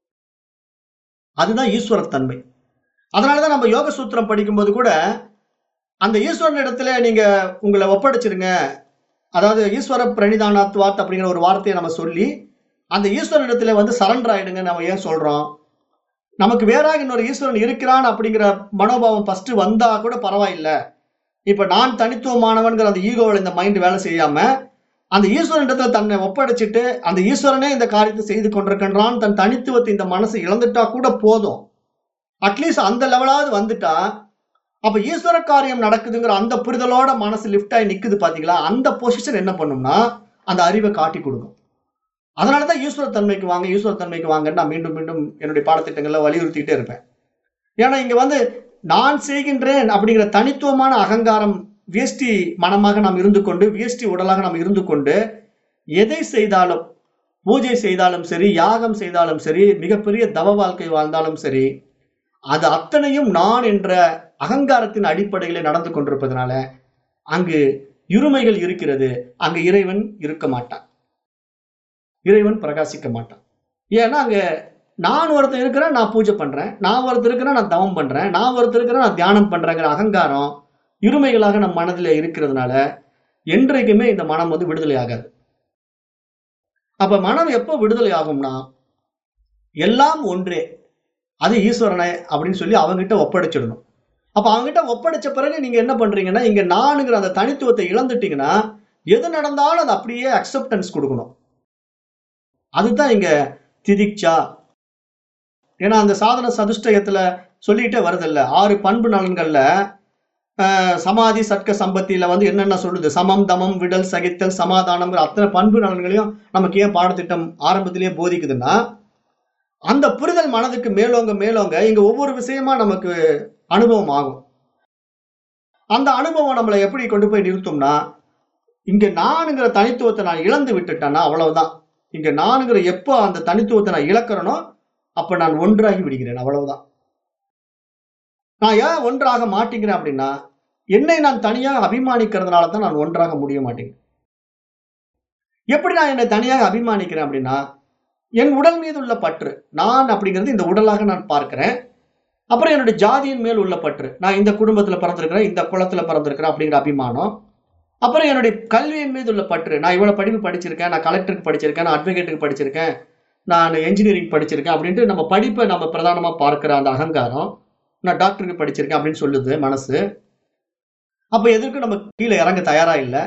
அதுதான் ஈஸ்வரத்தன்மை அதனாலதான் நம்ம யோக சூத்திரம் படிக்கும்போது கூட அந்த ஈஸ்வரன் இடத்துல நீங்க உங்களை ஒப்படைச்சிருங்க அதாவது ஈஸ்வர பிரணிதானாத்வாத் அப்படிங்கிற ஒரு வார்த்தையை நம்ம சொல்லி அந்த ஈஸ்வரன் இடத்துல வந்து சரண்டர் ஆயிடுங்க நம்ம ஏன் சொல்றோம் நமக்கு வேறாக இன்னொரு ஈஸ்வரன் இருக்கிறான் அப்படிங்கிற மனோபாவம் ஃபர்ஸ்ட் வந்தா கூட பரவாயில்லை இப்ப நான் தனித்துவமானவன்கிற அந்த ஈகோவில் இந்த மைண்ட் வேலை செய்யாம அந்த ஈஸ்வரன் இடத்துல தன்னை ஒப்படைச்சிட்டு அந்த ஈஸ்வரனே இந்த காரியத்தை செய்து கொண்டிருக்கின்றான் தன் தனித்துவத்தை இந்த மனசு இழந்துட்டா கூட போதும் அட்லீஸ்ட் அந்த லெவலாவது வந்துட்டா அப்ப ஈஸ்வர காரியம் நடக்குதுங்கிற அந்த புரிதலோட மனசு லிஃப்ட் ஆகி நிக்குது பாத்தீங்களா அந்த பொசிஷன் என்ன பண்ணும்னா அந்த அறிவை காட்டி கொடுக்கும் அதனாலதான் ஈஸ்வர தன்மைக்கு வாங்க ஈஸ்வர தன்மைக்கு வாங்கன்னு நான் மீண்டும் மீண்டும் என்னுடைய பாடத்திட்டங்கள்ல வலியுறுத்திட்டே இருப்பேன் ஏன்னா இங்க வந்து நான் செய்கின்றேன் அப்படிங்கிற தனித்துவமான அகங்காரம் வியஷ்டி மனமாக நாம் இருந்து கொண்டு வியஷ்டி உடலாக நாம் இருந்து கொண்டு எதை செய்தாலும் பூஜை செய்தாலும் சரி யாகம் செய்தாலும் சரி மிகப்பெரிய தவ வாழ்க்கை வாழ்ந்தாலும் சரி அது அத்தனையும் நான் என்ற அகங்காரத்தின் அடிப்படையில் நடந்து கொண்டிருப்பதனால அங்கு இருமைகள் இருக்கிறது அங்கு இறைவன் இருக்க மாட்டான் இறைவன் பிரகாசிக்க மாட்டான் ஏன்னா அங்க நான் ஒருத்தன் இருக்கிறேன் நான் பூஜை பண்றேன் நான் ஒருத்தர் இருக்கிறேன் நான் தவம் பண்றேன் நான் ஒருத்தர் இருக்கிறேன் நான் தியானம் பண்றேங்கிற அகங்காரம் இருமைகளாக நம் மனதில் இருக்கிறதுனால என்றைக்குமே இந்த மனம் வந்து விடுதலை ஆகாது அப்ப மனம் எப்போ விடுதலை ஆகும்னா எல்லாம் ஒன்றே அது ஈஸ்வரனை அப்படின்னு சொல்லி அவங்ககிட்ட ஒப்படைச்சிடணும் அப்ப அவங்ககிட்ட ஒப்படைச்ச பிறகு நீங்க என்ன பண்றீங்கன்னா இங்க நானுங்கிற அந்த தனித்துவத்தை இழந்துட்டீங்கன்னா எது நடந்தாலும் அது அப்படியே அக்செப்டன்ஸ் கொடுக்கணும் அதுதான் இங்க திதிக்ஷா ஏன்னா அந்த சாதன சதுஷ்டயத்துல சொல்லிட்டே வருதில்ல ஆறு பண்பு நலன்கள்ல ஆஹ், சமாதி சட்க சம்பத்தியில வந்து என்னென்ன சொல்லுது சமம் தமம் விடல் சகித்தல் சமாதானம்ங்கிற அத்தனை பண்பு நலன்களையும் நமக்கு ஏன் பாடத்திட்டம் ஆரம்பத்திலேயே போதிக்குதுன்னா அந்த புரிதல் மனதுக்கு மேலோங்க மேலோங்க இங்க ஒவ்வொரு விஷயமா நமக்கு அனுபவம் ஆகும் அந்த அனுபவம் நம்மளை எப்படி கொண்டு போய் நிறுத்தும்னா இங்க நானுங்கிற தனித்துவத்தை நான் இழந்து விட்டுட்டேன்னா அவ்வளவுதான் இங்க நானுங்கிற எப்போ அந்த தனித்துவத்தை நான் இழக்கிறேனோ அப்ப நான் ஒன்றாகி விடுகிறேன் அவ்வளவுதான் நான் ஏன் ஒன்றாக மாட்டேங்கிறேன் அப்படின்னா என்னை நான் தனியாக அபிமானிக்கிறதுனால தான் நான் ஒன்றாக முடிய மாட்டேங்கிறேன் எப்படி நான் என்னை தனியாக அபிமானிக்கிறேன் அப்படின்னா என் உடல் மீது உள்ள பற்று நான் அப்படிங்கிறது இந்த உடலாக நான் பார்க்கிறேன் அப்புறம் என்னுடைய ஜாதியின் மேல் உள்ள பற்று நான் இந்த குடும்பத்துல பிறந்திருக்கிறேன் இந்த குளத்துல பிறந்திருக்கிறேன் அப்படிங்கிற அபிமானம் அப்புறம் என்னுடைய கல்வியின் மீது உள்ள பற்று நான் இவ்வளவு படிப்பு படிச்சிருக்கேன் நான் கலெக்டருக்கு படிச்சிருக்கேன் நான் அட்வொகேட்டுக்கு படிச்சிருக்கேன் நான் என்ஜினியரிங் படிச்சிருக்கேன் அப்படின்ட்டு நம்ம படிப்பை நம்ம பிரதானமா பார்க்கிற அந்த அகங்காரம் நான் டாக்டருக்கு படிச்சிருக்கேன் அப்படின்னு சொல்லுது மனசு அப்ப எதற்கு நம்ம கீழே இறங்க தயாரா இல்லை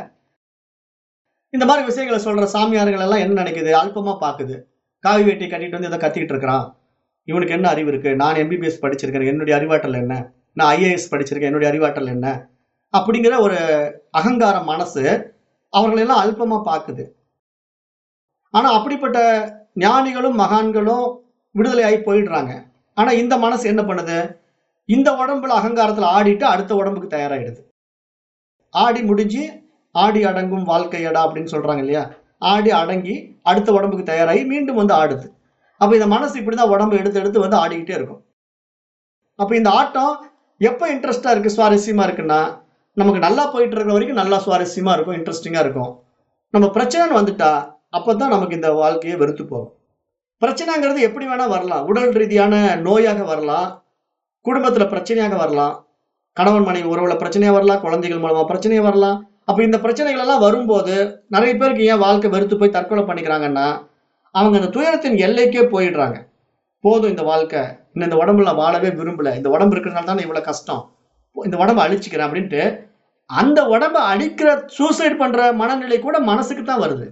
இந்த மாதிரி விஷயங்களை சொல்ற சாமியார்கள் எல்லாம் என்ன நினைக்குது அல்பமா பாக்குது காவி வேட்டி கட்டிட்டு வந்து இதை கத்திக்கிட்டு இருக்கிறான் இவனுக்கு என்ன அறிவு இருக்கு நான் எம்பிபிஎஸ் படிச்சிருக்கேன் என்னுடைய அறிவாற்றல் என்ன நான் ஐஏஎஸ் படிச்சிருக்கேன் என்னுடைய அறிவாற்றல் என்ன அப்படிங்கிற ஒரு அகங்கார மனசு அவர்களெல்லாம் அல்பமா பார்க்குது ஆனா அப்படிப்பட்ட ஞானிகளும் மகான்களும் விடுதலையாகி போயிடுறாங்க ஆனா இந்த மனசு என்ன பண்ணுது இந்த உடம்புல அகங்காரத்துல ஆடிட்டு அடுத்த உடம்புக்கு தயாராயிடுது ஆடி முடிஞ்சு ஆடி அடங்கும் வாழ்க்கையடா அப்படின்னு சொல்றாங்க இல்லையா ஆடி அடங்கி அடுத்த உடம்புக்கு தயாராகி மீண்டும் வந்து ஆடுது அப்ப இந்த மனசு இப்படிதான் உடம்பு எடுத்து எடுத்து வந்து ஆடிக்கிட்டே இருக்கும் அப்ப இந்த ஆட்டம் எப்ப இன்ட்ரெஸ்டா இருக்கு சுவாரஸ்யமா இருக்குன்னா நமக்கு நல்லா போயிட்டு இருக்கிற வரைக்கும் நல்லா சுவாரஸ்யமா இருக்கும் இன்ட்ரெஸ்டிங்கா இருக்கும் நம்ம பிரச்சனைன்னு வந்துட்டா அப்பதான் நமக்கு இந்த வாழ்க்கையை வெறுத்து போகும் பிரச்சனைங்கிறது எப்படி வேணா வரலாம் உடல் ரீதியான நோயாக வரலாம் குடும்பத்துல பிரச்சனையாக வரலாம் கணவன் மனைவி உறவுல பிரச்சனையா வரலாம் குழந்தைகள் மூலமா பிரச்சனையா வரலாம் அப்ப இந்த பிரச்சனைகள் எல்லாம் வரும்போது நிறைய பேருக்கு ஏன் வாழ்க்கை வெறுத்து போய் தற்கொலை பண்ணிக்கிறாங்கன்னா அவங்க அந்த துயரத்தின் எல்லைக்கே போயிடுறாங்க போதும் இந்த வாழ்க்கை இன்னும் இந்த உடம்புல நான் வாழவே விரும்பல இந்த உடம்பு இருக்கிறதுனால தானே இவ்வளவு கஷ்டம் இந்த உடம்பை அழிச்சுக்கிறேன் அப்படின்ட்டு அந்த உடம்பை அழிக்கிற சூசைட் பண்ற மனநிலை கூட மனசுக்கு தான் வருது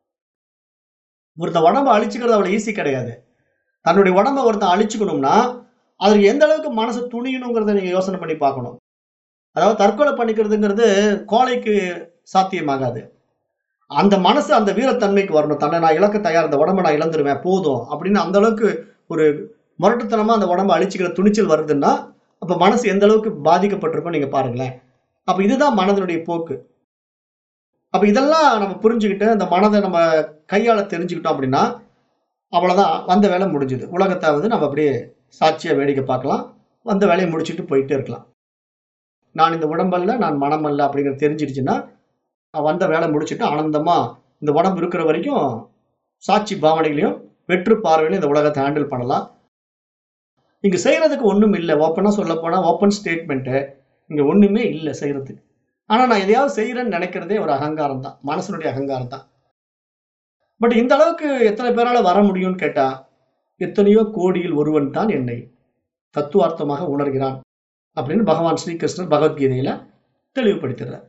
ஒருத்தன் உடம்பை அழிச்சுக்கிறது அவ்வளவு ஈஸி கிடையாது தன்னுடைய உடம்பை ஒருத்தன் அழிச்சுக்கணும்னா அதுக்கு எந்த அளவுக்கு மனசு துணியணுங்கிறத நீங்க யோசனை பண்ணி பார்க்கணும் அதாவது தற்கொலை பண்ணிக்கிறதுங்கிறது கோழைக்கு சாத்தியமாகாது அந்த மனசு அந்த வீரத்தன்மைக்கு வரணும் தன்னை நான் இழக்க தயார் இந்த உடம்பை நான் இழந்துருவேன் போதும் அப்படின்னு அந்த அளவுக்கு ஒரு முரட்டுத்தனமா அந்த உடம்பை அழிச்சுக்கிற துணிச்சல் வருதுன்னா அப்ப மனசு எந்த அளவுக்கு பாதிக்கப்பட்டிருக்கும் நீங்க பாருங்களேன் அப்ப இதுதான் மனதனுடைய போக்கு அப்ப இதெல்லாம் நம்ம புரிஞ்சுக்கிட்டு அந்த மனதை நம்ம கையாள தெரிஞ்சுக்கிட்டோம் அப்படின்னா அவ்வளவுதான் வந்த வேலை முடிஞ்சுது உலகத்தை வந்து நம்ம அப்படியே சாட்சியா வேடிக்கை பார்க்கலாம் வந்த வேலையை முடிச்சுட்டு போயிட்டே இருக்கலாம் நான் இந்த உடம்பல்ல நான் மனம் அல்ல அப்படிங்கிறது தெரிஞ்சிடுச்சுன்னா வந்த வேலை முடிச்சுட்டு ஆனந்தமா இந்த உடம்பு இருக்கிற வரைக்கும் சாட்சி பாவனைகளையும் வெற்று பார்வையிலும் இந்த உலகத்தை ஹேண்டில் பண்ணலாம் இங்க செய்யறதுக்கு ஒண்ணும் இல்லை ஓப்பனா சொல்ல போனா ஓப்பன் ஸ்டேட்மெண்ட்டு இங்க ஒண்ணுமே இல்லை செய்யறதுக்கு ஆனா நான் எதையாவது செய்யறேன்னு நினைக்கிறதே ஒரு அகங்காரம் தான் மனசனுடைய அகங்காரம் தான் பட் இந்த அளவுக்கு எத்தனை பேரால வர முடியும்னு கேட்டா எத்தனையோ கோடியில் ஒருவன் தான் என்னை தத்துவார்த்தமாக உணர்கிறான் அப்படின்னு பகவான் ஸ்ரீகிருஷ்ணர் பகவத்கீதையில தெளிவுபடுத்துறார்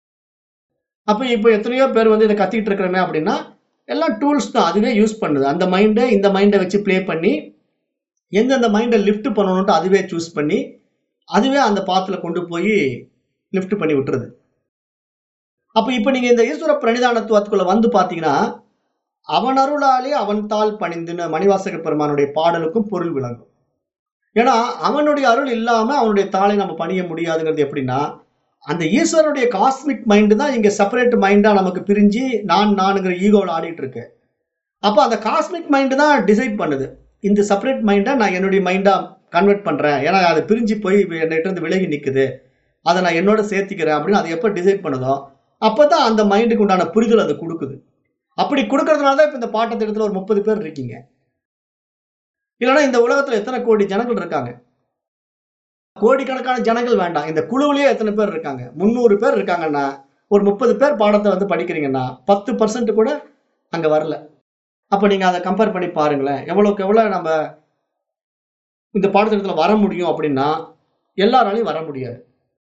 அப்ப இப்போ எத்தனையோ பேர் வந்து இதை கத்திட்டு இருக்கிறோமே அப்படின்னா எல்லாம் டூல்ஸ் தான் அதுவே யூஸ் பண்ணுது அந்த மைண்டை இந்த மைண்டை வச்சு ப்ளே பண்ணி எந்தெந்த மைண்டை லிஃப்ட் பண்ணணும்ட்டு அதுவே சூஸ் பண்ணி அதுவே அந்த பாத்துல கொண்டு போய் லிஃப்ட் பண்ணி விட்டுருது அப்ப இப்ப நீங்க இந்த ஈஸ்வர பிரணிதானத்துவத்துக்குள்ள வந்து பாத்தீங்கன்னா அவன் அருளாலே அவன் தாள் பணிந்துன்னு மணிவாசக பெருமானுடைய பாடலுக்கும் பொருள் விளங்கும் ஏன்னா அவனுடைய அருள் இல்லாம அவனுடைய தாளை நம்ம பணிய முடியாதுங்கிறது எப்படின்னா அந்த ஈஸ்வரனுடைய காஸ்மிக் மைண்டு தான் இங்க செப்பரேட் மைண்டா நமக்கு பிரிஞ்சு நான் நானுங்கிற ஈகோவில் ஆடிட்டு இருக்கு அப்போ அந்த காஸ்மிக் மைண்டு தான் டிசைட் பண்ணுது இந்த செப்பரேட் மைண்டை நான் என்னுடைய மைண்டா கன்வெர்ட் பண்றேன் ஏன்னா அது பிரிஞ்சு போய் என்கிட்ட இருந்து விலகி நிக்குது அதை நான் என்னோட சேர்த்திக்கிறேன் அப்படின்னு அது எப்போ டிசைட் பண்ணுதோ அப்பதான் அந்த மைண்டுக்கு உண்டான புரிதல் அது கொடுக்குது அப்படி கொடுக்கறதுனால தான் இப்போ இந்த பாட்டத்திட்டத்தில் ஒரு முப்பது பேர் இருக்கீங்க இல்லைன்னா இந்த உலகத்துல எத்தனை கோடி ஜனங்கள் இருக்காங்க கோடிக்கணக்கான ஜனங்கள் வேண்டாம் இந்த குழுவிலேயே எத்தனை பேர் இருக்காங்க முந்நூறு பேர் இருக்காங்கன்னா ஒரு முப்பது பேர் பாடத்தை வந்து படிக்கிறீங்கன்னா பத்து பர்சன்ட் கூட அங்க வரல அப்ப நீங்க அதை கம்பேர் பண்ணி பாருங்களேன் எவ்வளவுக்கு எவ்வளவு நம்ம இந்த பாடத்திட்டத்துல வர முடியும் அப்படின்னா எல்லாராலையும் வர முடியாது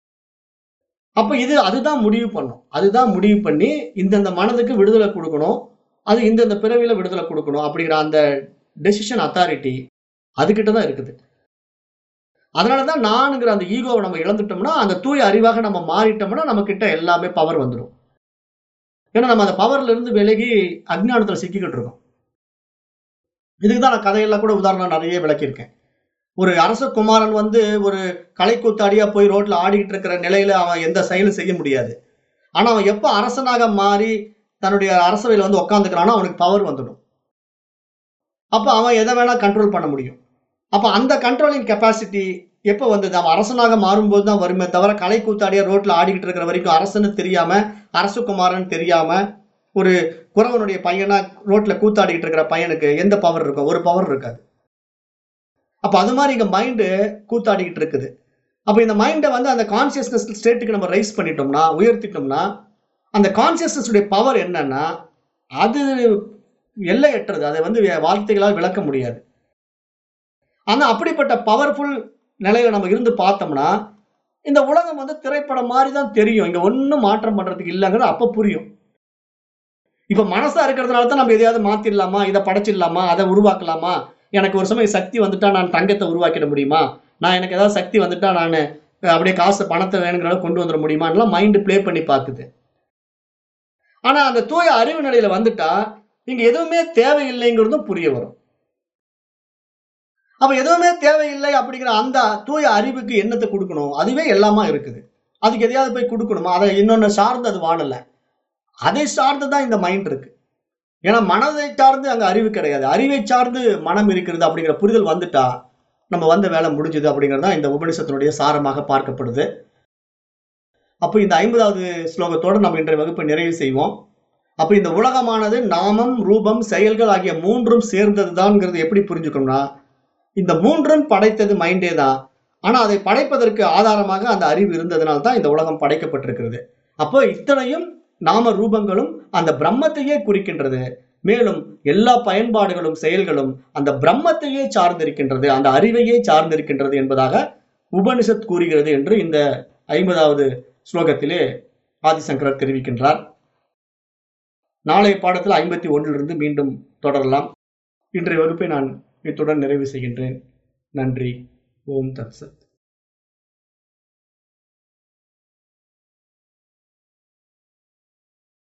அப்ப இது அதுதான் முடிவு பண்ணும் அதுதான் முடிவு பண்ணி இந்தந்த மனதுக்கு விடுதலை கொடுக்கணும் அது இந்தந்த பிறவியில விடுதலை கொடுக்கணும் அப்படிங்கிற அந்த டெசிஷன் அத்தாரிட்டி அதுகிட்ட தான் இருக்குது அதனாலதான் நானுங்கிற அந்த ஈகோவை நம்ம இழந்துட்டோம்னா அந்த தூய அறிவாக நம்ம மாறிட்டோம்னா நம்ம கிட்ட எல்லாமே பவர் வந்துடும் ஏன்னா நம்ம அந்த பவர்ல இருந்து விலகி அஜ்ஞானத்துல சிக்கிக்கிட்டு இருக்கோம் இதுக்கு தான் நான் கதையெல்லாம் கூட உதாரணம் நிறைய விளக்கியிருக்கேன் ஒரு அரச குமாரன் வந்து ஒரு கலைக்கூத்தாடியா போய் ரோட்ல ஆடிக்கிட்டு இருக்கிற நிலையில அவன் எந்த செயலும் செய்ய முடியாது ஆனா அவன் எப்ப அரசனாக மாறி தன்னுடைய அரசவையில வந்து உட்காந்துக்கிறானோ அவனுக்கு பவர் வந்துடும் அப்ப அவன் எதை வேணா கண்ட்ரோல் பண்ண முடியும் அப்ப அந்த கண்ட்ரோலிங் கெப்பாசிட்டி எப்போ வந்தது அவன் அரசனாக மாறும்போது தான் வருமே தவிர கலை கூத்தாடியா ரோட்ல ஆடிக்கிட்டு இருக்கிற வரைக்கும் அரசன்னு தெரியாம அரசகுமாரன் தெரியாம ஒரு குறவனுடைய பையனா ரோட்ல கூத்தாடிக்கிட்டு இருக்கிற பையனுக்கு எந்த பவர் இருக்கும் ஒரு பவர் இருக்காது அப்ப அது மாதிரி இங்க மைண்டு கூத்தாடிக்கிட்டு இருக்குது அப்ப இந்த மைண்டை வந்து அந்த கான்சியஸ்னஸ் ஸ்டேட்டுக்கு நம்ம ரைஸ் பண்ணிட்டோம்னா உயர்த்திட்டோம்னா அந்த கான்சியஸ்னஸ் உடைய பவர் என்னன்னா அது எல்லையற்றது அதை வந்து வார்த்தைகளால் விளக்க முடியாது ஆனா அப்படிப்பட்ட பவர்ஃபுல் நிலையில நம்ம இருந்து பார்த்தோம்னா இந்த உலகம் வந்து திரைப்படம் மாதிரி தான் தெரியும் இங்க ஒன்றும் மாற்றம் பண்றதுக்கு இல்லைங்கிறது அப்ப புரியும் இப்ப மனசா இருக்கிறதுனால தான் நம்ம எதையாவது மாத்திடலாமா இதை படைச்சிடலாமா அதை உருவாக்கலாமா எனக்கு ஒரு சமயம் சக்தி வந்துட்டா நான் தங்கத்தை உருவாக்கிட முடியுமா நான் எனக்கு ஏதாவது சக்தி வந்துட்டா நான் அப்படியே காசு பணத்தை வேணுங்கிற அளவுக்கு கொண்டு வந்துட முடியுமான்லாம் மைண்டு ப்ளே பண்ணி பார்க்குது ஆனா அந்த தூய அறிவு நிலையில வந்துட்டா இங்க எதுவுமே தேவையில்லைங்கிறதும் புரிய வரும் அப்ப எதுவுமே தேவையில்லை அப்படிங்கிற அந்த தூய அறிவுக்கு என்னத்தை கொடுக்கணும் அதுவே எல்லாமா இருக்குது அதுக்கு எதையாவது போய் கொடுக்கணுமா அதை இன்னொன்னு சார்ந்து அது வாழல அதை சார்ந்து தான் இந்த மைண்ட் இருக்கு ஏன்னா மனதை சார்ந்து அங்க அறிவு கிடையாது அறிவை சார்ந்து மனம் இருக்கிறது அப்படிங்கிற புரிதல் வந்துட்டா நம்ம வந்த வேலை முடிஞ்சது அப்படிங்கிறது தான் இந்த உபனிஷத்தினுடைய சாரமாக பார்க்கப்படுது அப்போ இந்த ஐம்பதாவது ஸ்லோகத்தோடு நம்ம இன்றைய வகுப்பை நிறைவு செய்வோம் அப்ப இந்த உலகமானது நாமம் ரூபம் செயல்கள் ஆகிய மூன்றும் சேர்ந்ததுதான்ங்கிறது எப்படி புரிஞ்சுக்கணும்னா இந்த மூன்றும் படைத்தது மைண்டே தான் ஆனா அதை படைப்பதற்கு ஆதாரமாக அந்த அறிவு இருந்ததுனால தான் இந்த உலகம் படைக்கப்பட்டிருக்கிறது அப்போ இத்தனையும் நாம ரூபங்களும் அந்த பிரம்மத்தையே குறிக்கின்றது மேலும் எல்லா பயன்பாடுகளும் செயல்களும் அந்த பிரம்மத்தையே சார்ந்திருக்கின்றது அந்த அறிவையே சார்ந்திருக்கின்றது என்பதாக உபனிஷத் கூறுகிறது என்று இந்த ஐம்பதாவது ஸ்லோகத்திலே ஆதிசங்கரர் தெரிவிக்கின்றார் நாளைய பாடத்தில் ஐம்பத்தி ஒன்றிலிருந்து மீண்டும் தொடரலாம் இன்றைய வகுப்பை நான் இத்துடன் நிறைவு செய்கின்றேன் நன்றி ஓம் தத்சத்